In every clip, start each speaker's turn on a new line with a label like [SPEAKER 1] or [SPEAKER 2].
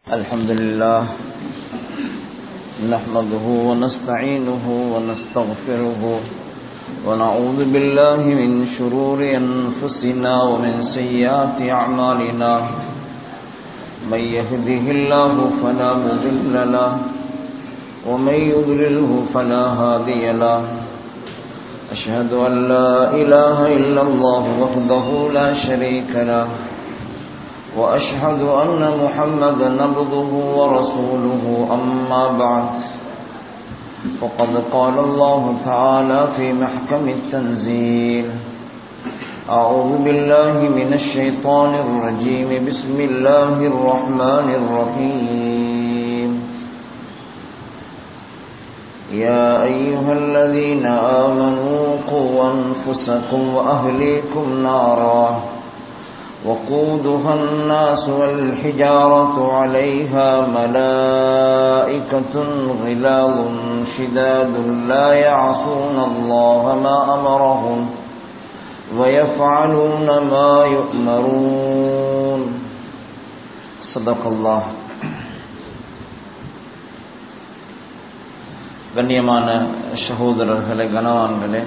[SPEAKER 1] الحمد لله نحمده ونستعينه ونستغفره ونعوذ بالله من شرور أنفسنا ومن سيئات أعمالنا من يهده الله فلا مضل له ومن يضلله فلا هادي له أشهد أن لا إله إلا الله وحده لا شريك له وأشهد أن محمدا عبده ورسوله أما بعد فقد قال الله تعالى في محكم التنزيل أعوذ بالله من الشيطان الرجيم بسم الله الرحمن الرحيم يا أيها الذين آمنوا قوا أنفسكم وأهليكم نارا وقودها الناس والحجارة عليها ملائكة غلاظ شداد لا يعصون الله ما أمرهم ويفعلون ما يؤمرون صدق الله கண்ணியமான சகோதரர்களே கனவான்களே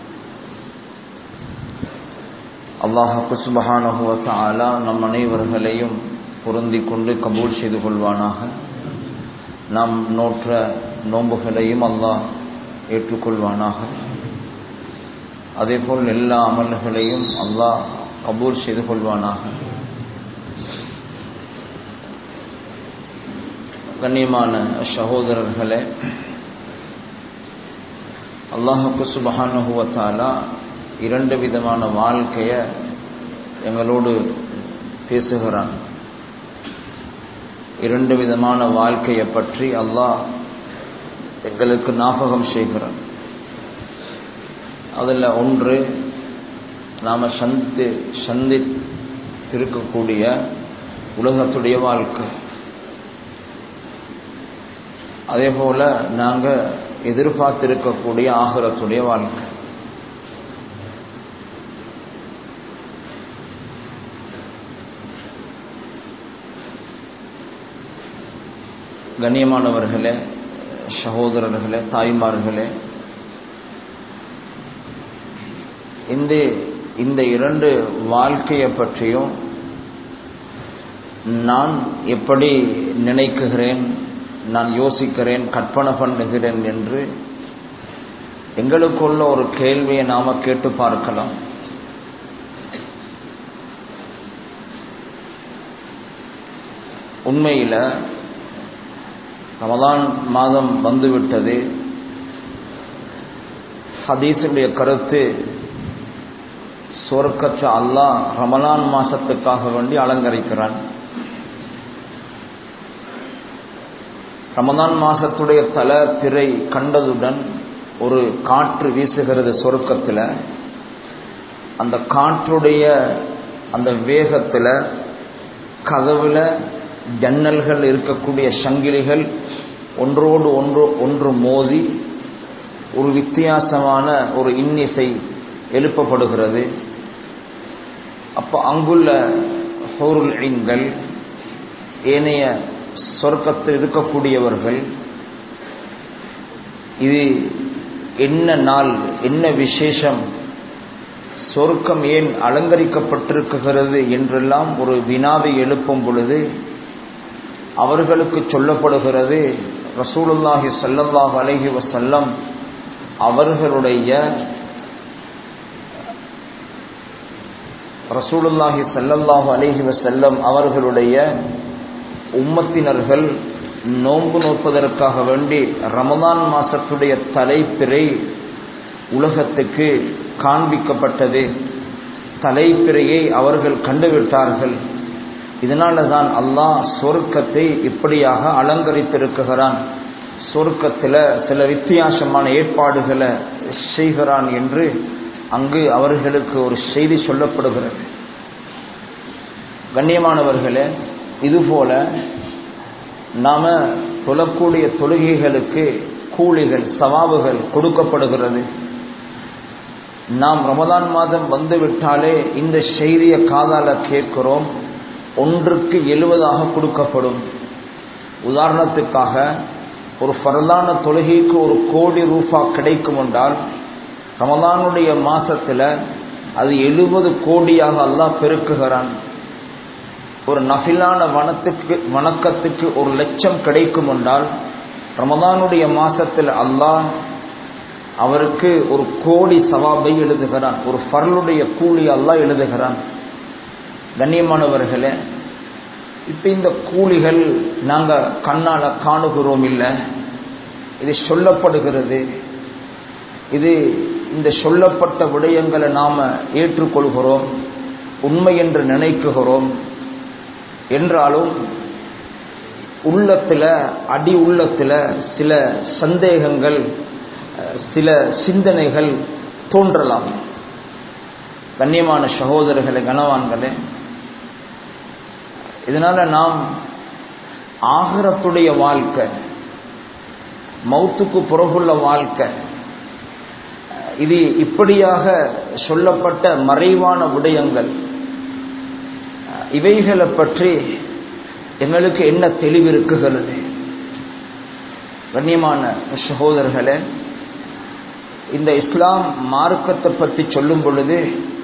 [SPEAKER 1] அல்லாஹு சுபஹானஹுவத்தாலா நம் அனைவர்களையும் பொருந்தி கொண்டு கபூல் செய்து கொள்வானாக நாம் நோற்ற நோன்புகளையும் அல்லாஹ் ஏற்றுக்கொள்வானாக அதேபோல் எல்லா அமல்களையும் அல்லாஹ் கபூல் செய்து கொள்வானாக கண்ணியமான சகோதரர்களே அல்லாஹுக்கு சுபஹானுவத்தாலா இரண்டு விதமான வாழ்க்கைய எங்களோடு பேசுகிறான் இரண்டு விதமான வாழ்க்கையை பற்றி அல்லாஹ் எங்களுக்கு ஞாபகம் செய்கிறான் அதில் ஒன்று நாம் சந்தி சந்தித்திருக்கக்கூடிய உலகத்துடைய வாழ்க்கை அதே போல் நாங்கள் எதிர்பார்த்திருக்கக்கூடிய ஆகரத்துடைய வாழ்க்கை கண்ணியமானவர்களே சகோதரர்களே தாய்மார்களே இந்த இந்த இரண்டு வாழ்க்கையை பற்றியும் நான் எப்படி நினைக்குகிறேன் நான் யோசிக்கிறேன் கற்பனை பண்ணுகிறேன் என்று எங்களுக்குள்ள ஒரு கேள்வியை நாம கேட்டு பார்க்கலாம் உண்மையில் ரமதான் மாதம் வந்துவிட்டது ஹதீஸுடைய கருத்து சொர்க்கற்ற அல்லாஹ் ரமலான் மாசத்துக்காக வேண்டி அலங்கரிக்கிறான் ரமதான் மாசத்துடைய தல திரை கண்டதுடன் ஒரு காற்று வீசுகிறது சொர்க்கத்தில் அந்த காற்றுடைய அந்த வேகத்தில் கதவுல ஜன்னல்கள் இருக்கக்கூடிய சங்கிலிகள் ஒன்றோடு ஒன்று ஒன்று மோதி ஒரு வித்தியாசமான ஒரு இன்னிசை எழுப்பப்படுகிறது அப்போ அங்குள்ள ஹோருல் ஐன்கள் ஏனைய சொர்க்கத்தில் இருக்கக்கூடியவர்கள் இது என்ன நாள் என்ன விசேஷம் சொர்க்கம் ஏன் அலங்கரிக்கப்பட்டிருக்கிறது என்றெல்லாம் ஒரு வினாவை எழுப்பும் பொழுது அவர்களுக்கு சொல்லப்படுகிறது ரசூலுல்லாஹி சல்லல்லாஹ் அலஹி வசல்லம் அவர்களுடைய ரசூலுல்லாஹி சல்லல்லாஹு அலஹி வசல்லம் அவர்களுடைய உம்மத்தினர்கள் நோன்பு நோப்பதற்காக வேண்டி ரமதான் மாசத்துடைய தலைப்பிறை உலகத்துக்கு காண்பிக்கப்பட்டது தலைப்பிறையை அவர்கள் கண்டுவிட்டார்கள் இதனால தான் அல்லாஹ் சொர்க்கத்தை இப்படியாக அலங்கரித்திருக்குகிறான் சொர்க்கத்தில் சில வித்தியாசமான ஏற்பாடுகளை செய்கிறான் என்று அங்கு அவர்களுக்கு ஒரு செய்தி சொல்லப்படுகிறது கண்ணியமானவர்களே இதுபோல நாம தொழக்கூடிய தொழுகைகளுக்கு கூலிகள் சவாபுகள் கொடுக்கப்படுகிறது நாம் ரமதான் மாதம் வந்துவிட்டாலே இந்த செய்தியை காதால கேட்கிறோம் ஒன்றுக்கு எழுபதாக கொடுக்கப்படும் உதாரணத்துக்காக ஒரு ஃபரலான தொழுகைக்கு ஒரு கோடி ரூபா கிடைக்கும் என்றால் ரமதானுடைய மாசத்துல அது எழுபது கோடியாக அல்லாஹ் பெருக்குகிறான் ஒரு நஃபிலான வனத்துக்கு வணக்கத்துக்கு ஒரு லட்சம் கிடைக்கும் என்றால் ரமதானுடைய மாசத்தில் அல்லாஹ் அவருக்கு ஒரு கோடி சவாபை எழுதுகிறான் ஒரு ஃபர்லுடைய கூலி அல்லாஹ் எழுதுகிறான் கண்ணியமானவர்களே இப்ப இந்த கூலிகள் நாங்க கண்ணால காணுகிறோம் இல்லை இது சொல்லப்படுகிறது இது இந்த சொல்லப்பட்ட விடயங்களை நாம ஏற்றுக்கொள்கிறோம் உண்மை என்று நினைக்குகிறோம் என்றாலும் உள்ளத்துல அடி உள்ளத்துல சில சந்தேகங்கள் சில சிந்தனைகள் தோன்றலாம் கண்ணியமான சகோதரர்களே கனவான்களே இதனால நாம் ஆகரத்துடைய வாழ்க்கை மௌத்துக்கு புறகுள்ள வாழ்க்கை இது இப்படியாக சொல்லப்பட்ட மறைவான விடயங்கள் இவைகளை பற்றி எங்களுக்கு என்ன தெளிவு இருக்குகிறது கண்ணியமான சகோதரர்களே இந்த இஸ்லாம் மார்க்கத்தை பற்றி சொல்லும் பொழுது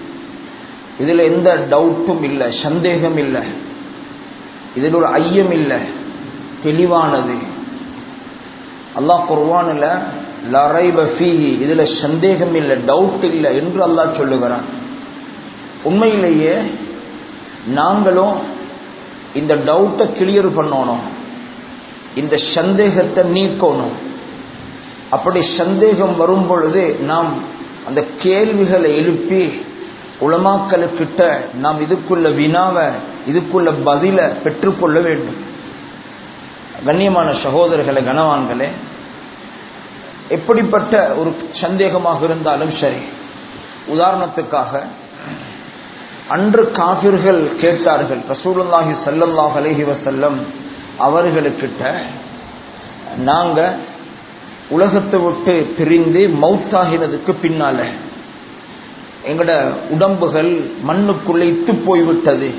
[SPEAKER 1] இதுல எந்த டவுட்டும் இல்லை சந்தேகம் இல்லை இதில் ஒரு ஐயம் இல்லை தெளிவானது அல்லாஹ் குர்வானில் லரைப ஃபீஹி இதுல சந்தேகம் இல்லை டவுட் இல்லை என்று அல்லாஹ் சொல்லுகிறான் உண்மையிலேயே நாங்களும் இந்த டவுட்டை கிளியர் பண்ணணும் இந்த சந்தேகத்தை நீக்கணும் அப்படி சந்தேகம் வரும் பொழுது நாம் அந்த கேள்விகளை எழுப்பி உளமாக்களுக்கிட்ட நாம் இதுக்குள்ள வினாவை இதுக்குள்ள பதில பெற்றுக்கொள்ள வேண்டும் கண்ணியமான சகோதரர்களை கனவான்களே எப்படிப்பட்ட ஒரு சந்தேகமாக இருந்தாலும் சரி உதாரணத்துக்காக அன்று காபிர்கள் கேட்டார்கள் ரசூலுல்லாஹி சல்லல்லாஹ் அலைஹி வசல்லம் அவர்களுக்கிட்ட நாங்க உலகத்தை விட்டு பிரிந்து மௌத்தாகினதுக்கு பின்னால எங்கட உடம்புகள் மண்ணுக்குள்ளே இத்து போய்விட்டது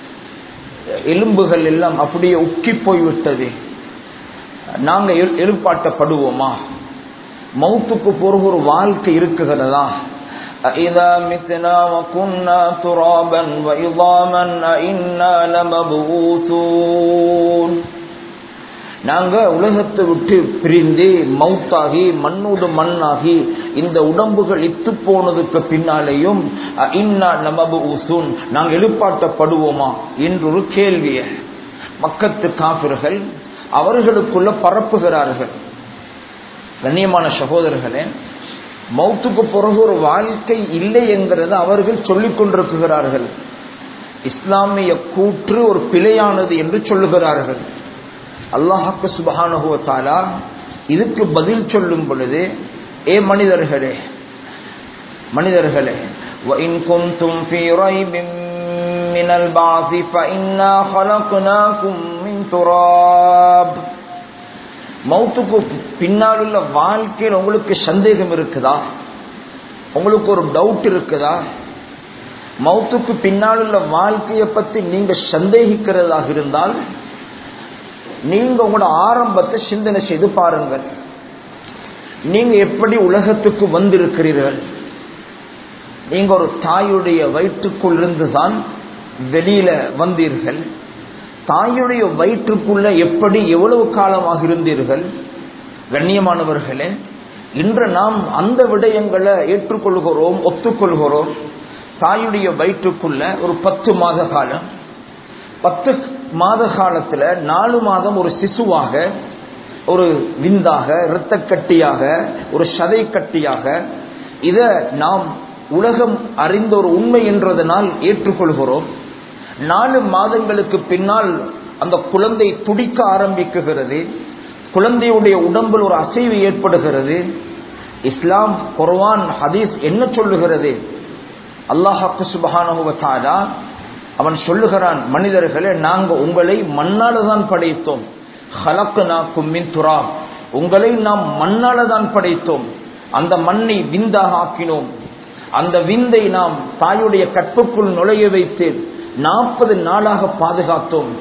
[SPEAKER 1] எலும்புகள் எல்லாம் அப்படியே உக்கி போய்விட்டது நாங்க எழுப்பாட்டப்படுவோமா மௌத்துக்கு போற ஒரு வாழ்க்கை இருக்குகிறதா إذا متنا وكنا ترابا وعظاما أئنا لمبعوثون நாங்க உலகத்தை விட்டு பிரிந்து மௌத்தாகி மண்ணோடு மண்ணாகி இந்த உடம்புகள் இத்து போனதுக்கு பின்னாலேயும் இன்னா நமபு உசூன் நாங்க எழுப்பாட்டப்படுவோமா என்றொரு கேள்விய மக்கத்து காப்பிர்கள் அவர்களுக்குள்ள பரப்புகிறார்கள் கண்ணியமான சகோதரர்களே மௌத்துக்கு பிறகு ஒரு வாழ்க்கை இல்லை என்கிறத அவர்கள் சொல்லிக் கொண்டிருக்கிறார்கள் இஸ்லாமிய கூற்று ஒரு பிழையானது என்று சொல்லுகிறார்கள் அல்லாஹாக்கு சுபகானுகுவத்தாலா இதுக்கு பதில் சொல்லும் பொழுது ஏ மனிதர்களே மனிதர்களே وَإِن كُنتُمْ فِي رَيْبٍ مِّنَ الْبَعْثِ فَإِنَّا خَلَقْنَاكُم مِّن تُرَابٍ மௌத்துக்கு பின்னால் உள்ள வாழ்க்கையில் உங்களுக்கு சந்தேகம் இருக்குதா உங்களுக்கு ஒரு டவுட் இருக்குதா மௌத்துக்கு பின்னால் உள்ள வாழ்க்கையை பத்தி நீங்க சந்தேகிக்கிறதாக இருந்தால் நீங்க உங்களோட ஆரம்பத்தை சிந்தனை செய்து பாருங்கள் நீங்க எப்படி உலகத்துக்கு வந்திருக்கிறீர்கள் நீங்க ஒரு தாயுடைய வயிற்றுக்குள் இருந்துதான் வெளியில வந்தீர்கள் தாயுடைய வயிற்றுக்குள்ள எப்படி எவ்வளவு காலமாக இருந்தீர்கள் கண்ணியமானவர்களே இன்று நாம் அந்த விடயங்களை ஏற்றுக்கொள்கிறோம் ஒத்துக்கொள்கிறோம் தாயுடைய வயிற்றுக்குள்ள ஒரு பத்து மாத காலம் பத்து மாத காலத்துல நாலு மாதம் ஒரு சிசுவாக ஒரு விந்தாக இரத்த கட்டியாக ஒரு சதை கட்டியாக இத நாம் உலகம் அறிந்த ஒரு உண்மை என்றதனால் ஏற்றுக்கொள்கிறோம் நாலு மாதங்களுக்கு பின்னால் அந்த குழந்தை துடிக்க ஆரம்பிக்குகிறது குழந்தையுடைய உடம்பில் ஒரு அசைவு ஏற்படுகிறது இஸ்லாம் குர்வான் ஹதீஸ் என்ன சொல்லுகிறது அல்லாஹாக்கு சுபகானுவத்தாரா அவன் சொல்லுகிறான் மனிதர்களே நாங்க உங்களை மண்ணால தான் படைத்தோம் ஹலக்கு நாக்கும் மின் துரா உங்களை நாம் மண்ணால தான் படைத்தோம் அந்த மண்ணை விந்தாக ஆக்கினோம் அந்த விந்தை நாம் தாயுடைய கற்புக்குள் நுழைய வைத்து நாற்பது நாளாக பாதுகாத்தோம்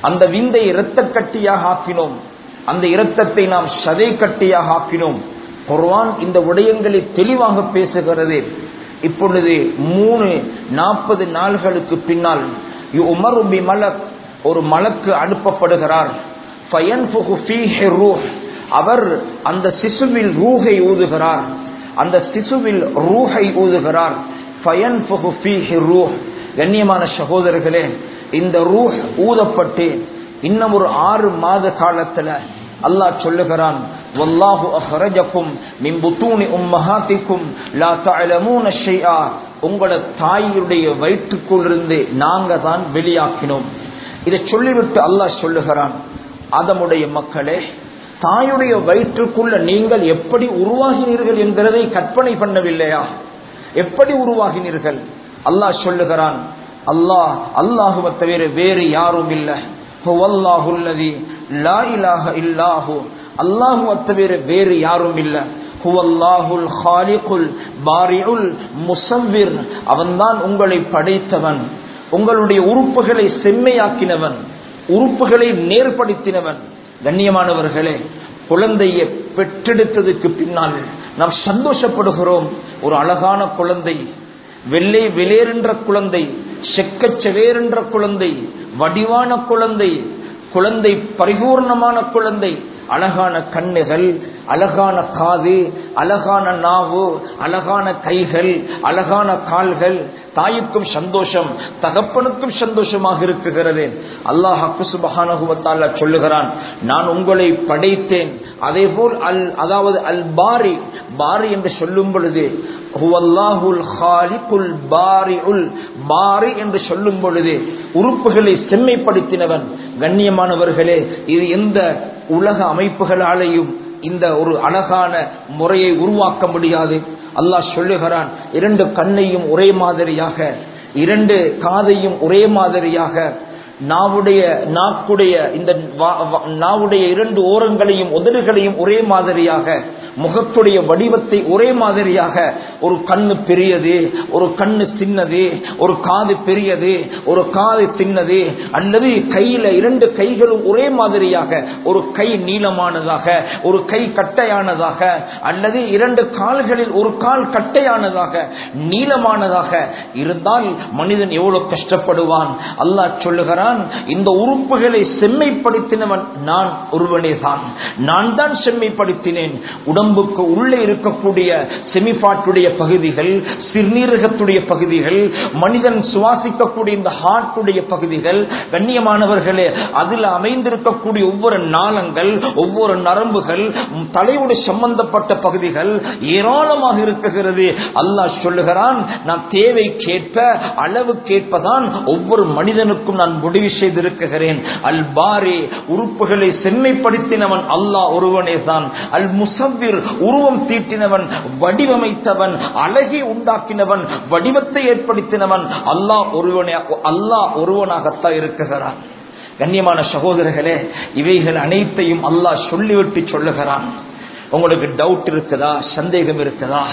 [SPEAKER 1] அந்த விந்தை இரத்த கட்டியாக ஆக்கினோம் அந்த இரத்தத்தை நாம் சதை கட்டியாக ஆக்கினோம் குர்ஆன் இந்த விடயங்களை தெளிவாக பேசுகிறது இப்பொழுது மூணு நாற்பது நாள்களுக்கு பின்னால் உமர் பி மலக் ஒரு மலக்கு அனுப்பப்படுகிறார் ஃபயன்ஃபுகு ஃபீஹி ரூஹ். அவர் அந்த சிசுவில் ரூஹை ஊதுகிறார் அந்த சிசுவில் ரூஹை ஊதுகிறார் ஃபயன்ஃபுகு ஃபீஹி ரூஹ். கண்ணியமான சகோதரர்களே இந்த ரூஹ் ஊதப்பட்டு இன்னும் ஒரு ஆறு மாத காலத்துல அல்லாஹ் சொல்லுகிறான் வல்லாஹு அஹ்ரஜக்கும் மின் புத்தூனி உம்மஹாத்திக்கும் லா தஅலமூன ஷைஆ உங்களோட தாயுடைய வயிற்றுக்குள் இருந்து நாங்க தான் வெளியாக்கினோம் இதை சொல்லிவிட்டு அல்லாஹ் சொல்லுகிறான் ஆதமுடைய மக்களே தாயுடைய வயிற்றுக்குள்ள நீங்கள் எப்படி உருவாகினீர்கள் என்கிறதை கற்பனை பண்ணவில்லையா எப்படி உருவாகினீர்கள் அல்லாஹ் சொல்லுகிறான் அல்லாஹ் அல்லாஹுவை தவிர வேறு யாரும் இல்லை ஹுவல்லாஹுல்லதி லா இலாஹ இல்லாஹு அல்லாஹுவை தவிர வேறு யாரும் இல்லை ஹுவல்லாஹுல் ஹாலிகுல் பாரிஉல் முசவ்விர் அவன்தான் உங்களை படைத்தவன் உங்களுடைய உறுப்புகளை செம்மையாக்கினவன் உறுப்புகளை நேர்படுத்தினவன் கண்ணியமானவர்களே குழந்தையை பெற்றெடுத்ததுக்கு பின்னால் நாம் சந்தோஷப்படுகிறோம் ஒரு அழகான குழந்தை வெள்ளை வெளியேறுன்ற குழந்தை செக்கச்செவேறுன்ற குழந்தை வடிவான குழந்தை குழந்தை பரிபூர்ணமான குழந்தை அழகான கண்ணுகள் அழகான காது அழகான நாவு அழகான கைகள் அழகான கால்கள் தாய்க்கும் சந்தோஷம் தகப்பனுக்கும் சந்தோஷமாக இருக்குகிறது அல்லாஹ் சுபஹானகுவத்தால சொல்லுகிறான் நான் உங்களை படைத்தேன் அதே போல் அல் அதாவது அல் பாரி பாரி என்று சொல்லும் பொழுது ஹுவல்லாஹுல் ஹாலிகுல் பாரிஉல் பாரி என்று சொல்லும் பொழுது உறுப்புகளை செம்மைப்படுத்தினவன் கண்ணியமானவர்களே இது எந்த உலக அமைப்புகளாலேயும் இந்த ஒரு அழகான முறையை உருவாக்க முடியாது அல்லாஹ் சொல்லுகிறான் இரண்டு கண்ணையும் ஒரே மாதிரியாக இரண்டு காதையும் ஒரே மாதிரியாக நாவுடைய நாக்குடைய இந்த வா- வா- நாவுடைய இரண்டு ஓரங்களையும் உதடுகளையும் ஒரே மாதிரியாக முகத்துடைய வடிவத்தை ஒரே மாதிரியாக ஒரு கண்ணு பெரியது ஒரு கண்ணு சின்னது ஒரு காது பெரியது ஒரு காது சின்னது அல்லது கையில இரண்டு கைகளும் ஒரே மாதிரியாக ஒரு கை நீளமானதாக ஒரு கை கட்டையானதாக அல்லது இரண்டு கால்களில் ஒரு கால் கட்டையானதாக நீளமானதாக இருந்தால் மனிதன் எவ்வளவு கஷ்டப்படுவான் அல்லாஹ் சொல்லுகிறான் இந்த உறுப்புகளை செம்மைப்படுத்தினவன் நான் ஒருவனே தான் நான் தான் செம்மைப்படுத்தினேன் உடம்புக்கு உள்ளே இருக்கக்கூடிய செமிபாட்டுடைய பகுதிகள் சிறுநீரகத்துடைய பகுதிகள் மனிதன் சுவாசிக்கக்கூடிய இந்த ஹார்ட்டுடைய பகுதிகள் கண்ணியமானவர்களே அதில் அமைந்திருக்கக்கூடிய ஒவ்வொரு நாளங்கள் ஒவ்வொரு நரம்புகள் ம், தலையோடு சம்பந்தப்பட்ட பகுதிகள் ஏராளமாக இருக்குகிறது அல்லாஹ் சொல்லுகிறான் நான் தேவை கேட்ப அளவு கேட்பதான் ஒவ்வொரு மனிதனுக்கும் நான் முடிவு செய்திருக்கிறேன் அல் பாரி உறுப்புகளை செம்மைப்படுத்தினவன் அல்லாஹ் ஒருவனே தான் அல் முசவ்விர் உருவம் தீட்டினவன் வடிவமைத்தவன் அழகை உண்டாக்கினவன் வடிவத்தை ஏற்படுத்தினவன் அல்லாஹ் ஒருவனே அல்லாஹ் ஒருவனாகத்தான் இருக்குகிறான் கண்ணியமான சகோதரர்களே இவைகள் அனைத்தையும் அல்லாஹ் சொல்லிவிட்டு சொல்லுகிறான் உங்களுக்கு டவுட் இருக்குதா சந்தேகம் இருக்குதா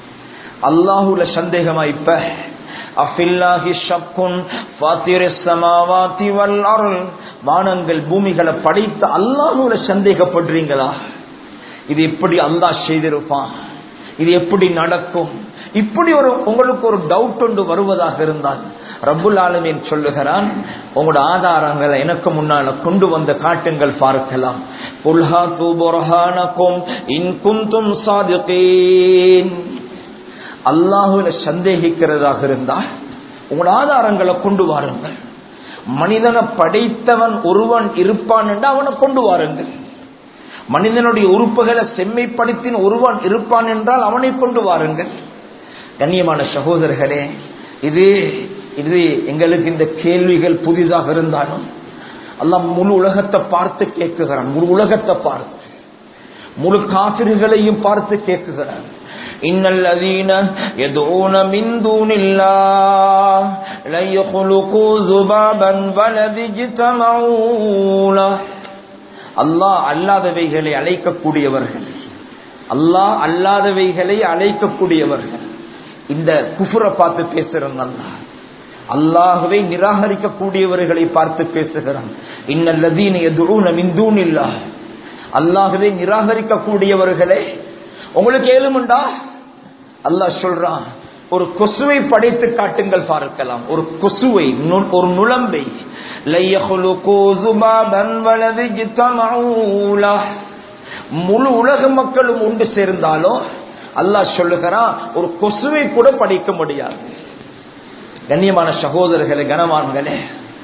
[SPEAKER 1] அல்லாஹுல சந்தேகமா இப்ப அஃபில்லாஹி ஷக்குன் ஃபாத்திரிஸ் ஸமாவாதி வல் அர்ள் வானங்கள் பூமிகளை படைத்த அல்லாஹுல சந்தேகப்படுறீங்களா இது எப்படி அல்லாஹ் செய்திருப்பான் இது எப்படி நடக்கும் இப்படி ஒரு உங்களுக்கு ஒரு டவுட் ஒன்று வருவதாக இருந்தால் ரப்புல் ஆலமீன் சொல்லுகிறான் உங்களோட ஆதாரங்களை எனக்கு முன்னால கொண்டு வந்து காட்டுங்கள் பார்க்கலாம் குல்ஹா தூபுரஹானக்கும் இன் குந்தும் சாதிகீன் அல்லாஹுல சந்தேகிக்கிறதாக இருந்தால் உங்களோட ஆதாரங்களை கொண்டு வாருங்கள் மனிதனை படைத்தவன் ஒருவன் இருப்பான் என்று அவனை கொண்டு வாருங்கள் மனிதனுடைய உறுப்புகளை செம்மைப்படுத்தின ஒருவன் இருப்பான் என்றால் அவனை கொண்டு வாருங்கள் கண்ணியமான சகோதரர்களே இது இது எங்களுக்கு இந்த கேள்விகள் புதிதாக இருந்தாலும் அல்லாஹ் முழு உலகத்தை பார்த்து கேட்குகிறான் முழு உலகத்தை பார்த்து முழு காபிர்களையும் பார்த்து கேட்குகிறான் இன்னல்லதீன يدعون من دون الله لن يخلقوا ذبابا ولو اجتمعوا له அல்லாஹ் அல்லாதவைகளை அழைக்கக்கூடியவர்கள் அல்லாஹ் அல்லாதவைகளை அழைக்கக்கூடியவர்கள் இந்த குஃபுரை பார்த்து பேசுறோம் அல்லாஹ் அல்லாஹுவை நிராகரிக்கக்கூடியவர்களை பார்த்து பேசுகிறான் இன்னல்லதீன எதுவும் மிந்தூனில்லா அல்லாஹுவை நிராகரிக்கக்கூடியவர்களே உங்களுக்கு ஏழுமுண்டா அல்லாஹ் சொல்றான் ஒரு கொசுவை படைத்து காட்டுங்கள் பார்க்கலாம் ஒரு கொசுவை நு- ஒரு நுழம்பை லையஹுலுகு ذُبَابًا وَلَوِ اجْتَمَعُوا لَهُ. முழு உலக மக்களும் ஒன்று சேர்ந்தாலும் அல்லாஹ் சொல்லுகிறான் ஒரு கொசுவை கூட படைக்க முடியாது கண்ணியமான சகோதரர்களே கனவான்களே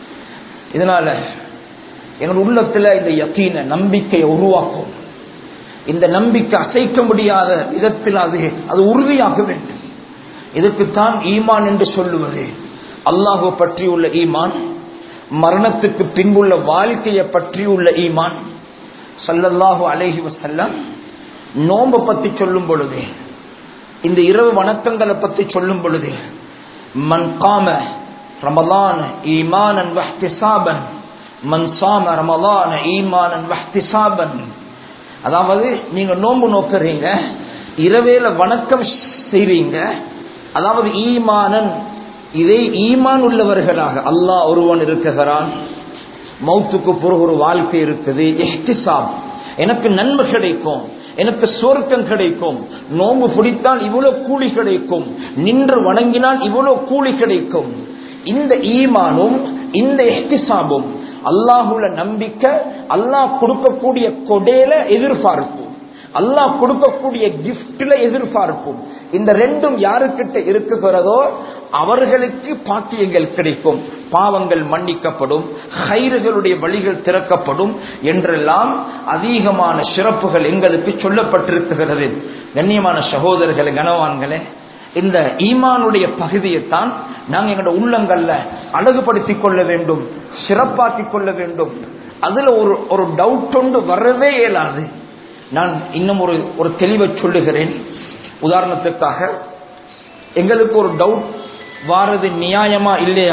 [SPEAKER 1] இதனால எங்கள் உள்ளத்துல இந்த யக்கீன நம்பிக்கையை உருவாக்கும் இந்த நம்பிக்கை அசைக்க முடியாத விதத்தில் அது அது உறுதியாக வேண்டும் இதுக்குத்தான் ஈமான் என்று சொல்லுவது அல்லாஹு பற்றியுள்ள ஈமான் மரணத்துக்கு பின்புள்ள வாழ்க்கையை பற்றியுள்ள ஈமான் ஸல்லல்லாஹு அலைஹி வஸல்லம் நோன்பை பத்தி சொல்லும் பொழுது இந்த இரவு வணக்கங்களை பத்தி சொல்லும் பொழுது மன் காம ரமலான் ஈமானன் வஹ்திசாபன் மன் சாம ரமலான் ஈமானன் வஹ்திசாபன் அதாவது நீங்க நோன்பு நோக்குறீங்க இரவேல வணக்கம் செய்றீங்க அதாவது ஈமானன் இதை ஈமான் உள்ளவர்களாக அல்லாஹ் ஒருவன் இருக்குகிறான் மௌத்துக்கு பிறகு ஒரு வாழ்க்கை இருக்குது இஹ்திசாப் எனக்கு நன்மை கிடைக்கும் எனக்கு சொர்க்கம் கிடைக்கும் நோம்பு பிடித்தால் இவ்வளவு கூலி கிடைக்கும் நின்று வணங்கினால் இவ்வளவு கூலி கிடைக்கும் இந்த ஈமானும் இந்த எஹ்திசாபும் அல்லாஹுல நம்பிக்கை அல்லாஹ் கொடுக்கக்கூடிய கொடையில எதிர்பார்ப்பு அல்லாஹ் கொடுக்கக்கூடிய கிஃப்ட்ல எதிர்பார்ப்பும் இந்த ரெண்டும் யாருக்கிட்ட இருக்குகிறதோ அவர்களுக்கு பாக்கியங்கள் கிடைக்கும் பாவங்கள் மன்னிக்கப்படும் ஹைறுகளுடைய வழிகள் திறக்கப்படும் என்றெல்லாம் அதிகமான சிறப்புகள் எங்களுக்கு சொல்லப்பட்டிருக்கிறது கண்ணியமான சகோதரர்களே கனவான்களே இந்த ஈமானுடைய பகுதியைத்தான் நாங்கள் எங்களோட உள்ளங்கள்ல அழகுபடுத்திக் கொள்ள வேண்டும் சிறப்பாக்கிக் கொள்ள வேண்டும் அதுல ஒரு ஒரு டவுட் ஒன்று வரவே இயலாது நான் இன்னும் ஒரு ஒரு தெளிவை சொல்லுகிறேன் உதாரணத்துக்காக எங்களுக்கு ஒரு டவுட் வாரது நியாயமா இல்லையா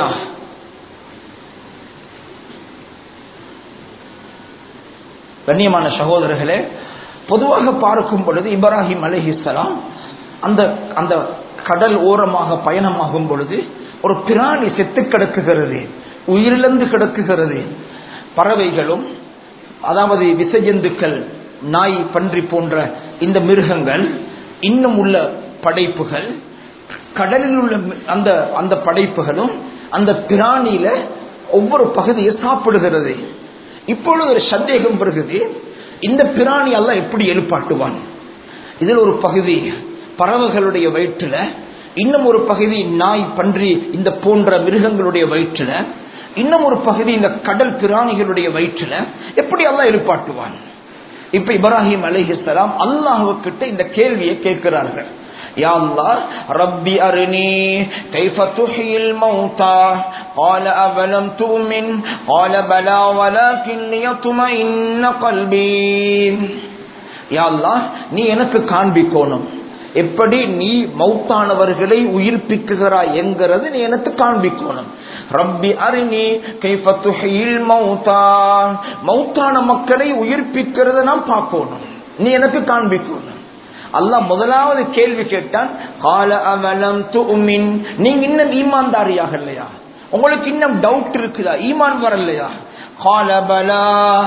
[SPEAKER 1] கண்ணியமான சகோதரர்களே பொதுவாக பார்க்கும் பொழுது இப்ராஹிம் அலைஹிஸ்ஸலாம் அந்த அந்த கடல் ஓரமாக பயணமாகும் பொழுது ஒரு பிராணி செத்து கிடக்குகிறது உயிரிழந்து கிடக்குகிறது பறவைகளும் அதாவது விசஜந்துக்கள் நாய் பன்றி போன்ற இந்த மிருகங்கள் இன்னும் உள்ள படைப்புகள் கடலில் உள்ள மி- அந்த அந்த படைப்புகளும் அந்த பிராணியில ஒவ்வொரு பகுதியை சாப்பிடுகிறது இப்பொழுது ஒரு சந்தேகம் வருகிறது இந்த பிராணி எல்லாம் எப்படி எழுப்பாட்டுவான் இதில் ஒரு பகுதி பறவைகளுடைய வயிற்றுல இன்னும் ஒரு பகுதி நாய் பன்றி இந்த போன்ற மிருகங்களுடைய வயிற்றுல இன்னும் ஒரு பகுதி இந்த கடல் பிராணிகளுடைய வயிற்றுல எப்படி எல்லாம் எழுப்பாட்டுவான் இப்ப இப்ராஹிம் அலைஹிஸ்ஸலாம் அல்லாஹ்வுக்கிட்ட இந்த கேள்வியை கேட்கிறார்கள் يا الله ربي أرني كيف تحيي الموتى قال أفلم تؤمن قال بلى ولكن ليطمئن قلبي யா அல்லாஹ் நீ எனக்கு காண்பிக்கணும் எப்படி நீ மௌத்தானவர்களை உயிர்ப்பிக்குகிறாய் என்கிறது நீ எனக்கு காண்பிக்கணும் ரப்பி அரிணி கைஃபத்துஹில் மௌத்தா மௌத்தான மக்களை உயிர்ப்பிக்கிறத நான் பார்க்கணும் நீ எனக்கு காண்பிக்கணும் அல்லாஹ் முதலாவது கேள்வி கேட்டான் கால அவலம் துமின் நீங்க இன்னும் ஈமான்தாரியாக இல்லையா உங்களுக்கு இன்னும் டவுட் இருக்குதா ஈமான் வரலையா கால பலா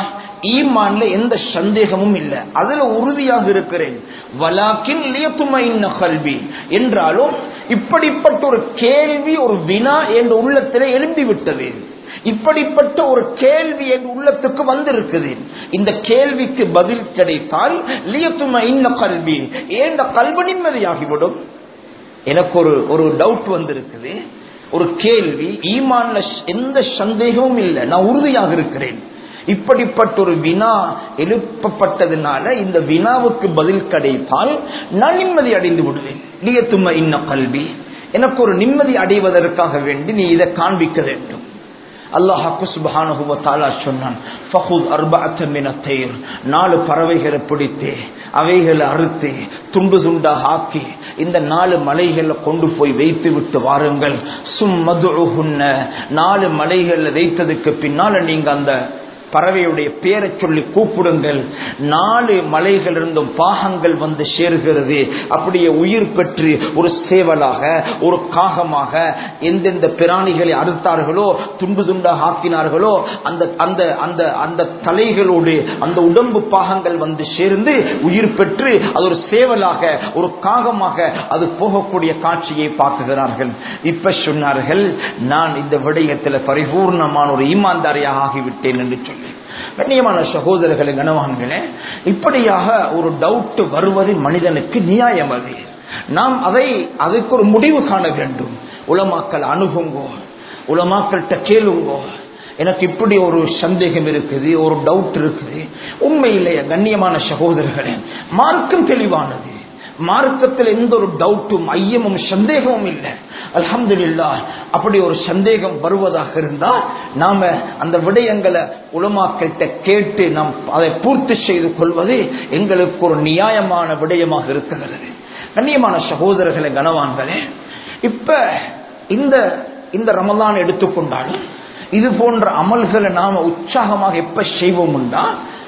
[SPEAKER 1] ஈமான்ல எந்த சந்தேகமும் இல்லை அதுல உறுதியாக இருக்கிறேன் வலாக்கின் லியத்துமைன் கல்வி என்றாலும் இப்படிப்பட்ட ஒரு கேள்வி ஒரு வினா என்ற உள்ளத்திலே எழும்பி விட்டது இப்படிப்பட்ட ஒரு கேள்வி என் உள்ளத்துக்கு வந்திருக்குது இந்த கேள்விக்கு பதில் கிடைத்தால் லியத்துமை இன்ன கல்வி ஏன் கல்வி நிம்மதியாகிவிடும் எனக்கு ஒரு ஒரு டவுட் வந்திருக்குது ஒரு கேள்வி ஈமான்ல எந்த சந்தேகமும் இல்லை நான் உறுதியாக இருக்கிறேன் இப்படிப்பட்ட ஒரு வினா எழுப்பப்பட்டதுனால இந்த வினாவுக்கு பதில் கிடைத்தால் நான் நிம்மதி அடைந்து விடுவேன் லியத்தும இன்ன கல்வி எனக்கு ஒரு நிம்மதி அடைவதற்காக வேண்டி நீ இதை காண்பிக்க வேண்டும் அல்லாஹாக்கு சுபஹானஹு வ தஆலா சொன்னான் ஃபஹுத் அர்பஅத மின தைர் நாலு பறவைகளை பிடித்து அவைகளை அறுத்து துண்டு துண்டாக ஆக்கி இந்த நாலு மலைகளை கொண்டு போய் வைத்து விட்டு வாருங்கள் சும்மதுஹுன்ன நாலு மலைகளை வைத்ததுக்கு பின்னால நீங்க அந்த பறவையுடைய பேரை சொல்லி கூப்பிடுங்கள் நாலு மலைகள் இருந்தும் பாகங்கள் வந்து சேர்கிறது அப்படியே உயிர் பெற்று ஒரு சேவலாக ஒரு காகமாக எந்தெந்த பிராணிகளை அறுத்தார்களோ துண்டு துண்டாக ஆக்கினார்களோ அந்த அந்த அந்த அந்த தலைகளோடு அந்த உடம்பு பாகங்கள் வந்து சேர்ந்து உயிர் பெற்று அது ஒரு சேவலாக ஒரு காகமாக அது போகக்கூடிய காட்சியை பார்க்குகிறார்கள் இப்ப சொன்னார்கள் நான் இந்த விடயத்தில் பரிபூர்ணமான ஒரு ஈமான்தாரியாக ஆகிவிட்டேன் என்று சொல்லி கண்ணியமான சகோதரர்களே கனவான்களே இப்படியாக ஒரு டவுட் வருவது மனிதனுக்கு நியாயம் அது நாம் அதை அதுக்கு ஒரு முடிவு காண வேண்டும் உலமாக்கள் அணுகுங்கோ உலமாக்கள்கிட்ட கேளுங்கோ எனக்கு இப்படி ஒரு சந்தேகம் இருக்குது ஒரு டவுட் இருக்குது உண்மையிலேயே கண்ணியமான சகோதரர்களே மார்க்கம் தெளிவானது மார்க்கத்தில் எந்த ஒரு டவுட்டும் ஐயமும் சந்தேகமும் இல்லை அலமதுல்லா அப்படி ஒரு சந்தேகம் வருவதாக இருந்தால் நாம அந்த விடயங்களை உலமாக்கிட்ட கேட்டு நாம் அதை பூர்த்தி செய்து கொள்வது எங்களுக்கு ஒரு நியாயமான விடயமாக இருக்கிறது கண்ணியமான சகோதரர்களை கனவான்களே இப்ப இந்த இந்த ரமலான் எடுத்துக்கொண்டாலும் இது போன்ற அமல்களை நாம உற்சாகமாக எப்ப செய்வோம்னா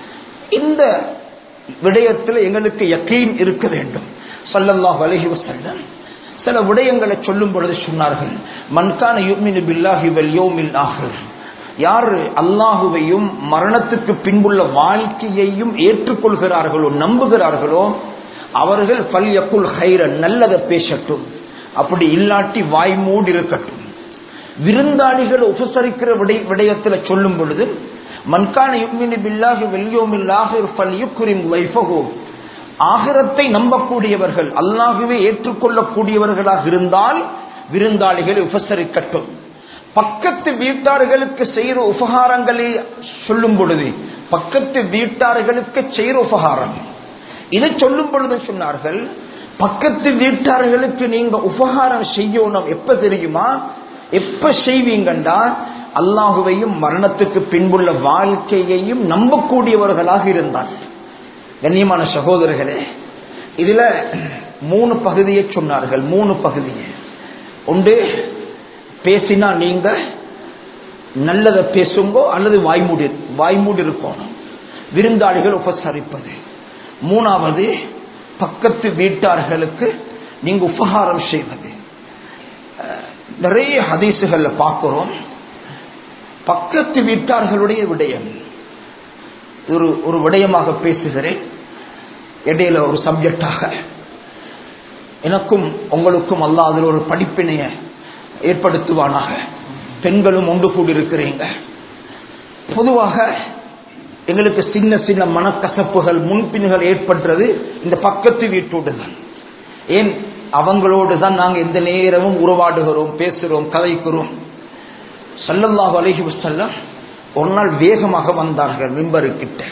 [SPEAKER 1] இந்த விடயத்தில் எங்களுக்கு யக்கீன் இருக்க வேண்டும் சல்லல்லாஹ் அலஹி வசல்லம் சில விடயங்களை சொல்லும் பொழுது சொன்னார்கள் மன்கான யுமினு பில்லாஹி வல் யோமில் ஆஹிர் யார் அல்லாஹுவையும் மரணத்துக்கு பின்புள்ள வாழ்க்கையையும் ஏற்றுக்கொள்கிறார்களோ நம்புகிறார்களோ அவர்கள் பல் யக்குல் ஹைரன் நல்லதை பேசட்டும் அப்படி இல்லாட்டி வாய் மூடி இருக்கட்டும் விருந்தாளிகள் உபசரிக்கிற விடய விடயத்தில் சொல்லும் பொழுது மன்கான யுக்மினி பில்லாஹி வெல்யோமில்லாஹி ஃபல் யுக்ரிம் லைஃபஹு ஆகிரத்தை நம்பக்கூடியவர்கள் அல்லாஹுவே ஏற்றுக்கொள்ளக்கூடியவர்களாக இருந்தால் விருந்தாளிகளை உபசரிக்கட்டும் பக்கத்து வீட்டார்களுக்கு செய்கிற உபகாரங்களை சொல்லும் பொழுது பக்கத்து வீட்டார்களுக்கு செய்கிற உபகாரம் இதை சொல்லும் பொழுது சொன்னார்கள் பக்கத்து வீட்டார்களுக்கு நீங்க உபகாரம் செய்யணும் எப்ப தெரியுமா எப்ப செய்வீங்கண்டா அல்லாஹுவையும் மரணத்துக்கு பின்புள்ள வாழ்க்கையையும் நம்பக்கூடியவர்களாக இருந்தார் கண்ணியமான சகோதரர்களே இதுல மூணு பகுதியை சொன்னார்கள் மூணு பகுதியை ஒன்று பேசினா நீங்க நல்லதை பேசுங்கோ அல்லது வாய்மூடி வாய்மூடி இருக்கணும் விருந்தாளிகள் உபசரிப்பது மூணாவது பக்கத்து வீட்டார்களுக்கு நீங்க உபகாரம் செய்வது நிறைய ஹதீசுகள்ல பார்க்கிறோம் பக்கத்து வீட்டார்களுடைய விடயம் ஒரு ஒரு விடயமாக பேசுகிறேன் இடையில ஒரு சப்ஜெக்டாக எனக்கும் உங்களுக்கும் அல்ல அதில் ஒரு படிப்பினைய ஏற்படுத்துவானாக பெண்களும் ஒன்று கூடியிருக்கிறீங்க பொதுவாக எங்களுக்கு சின்ன சின்ன மனக்கசப்புகள் முன்பின்கள் ஏற்படுறது இந்த பக்கத்து வீட்டோடு தான் ஏன் அவங்களோடு தான் நாங்கள் எந்த நேரமும் உருவாடுகிறோம் பேசுகிறோம் கதைக்கிறோம் சல்லல்லாஹு அலஹி வசல்லம் ஒரு நாள் வேகமாக வந்தார்கள் மிம்பருக்கிட்ட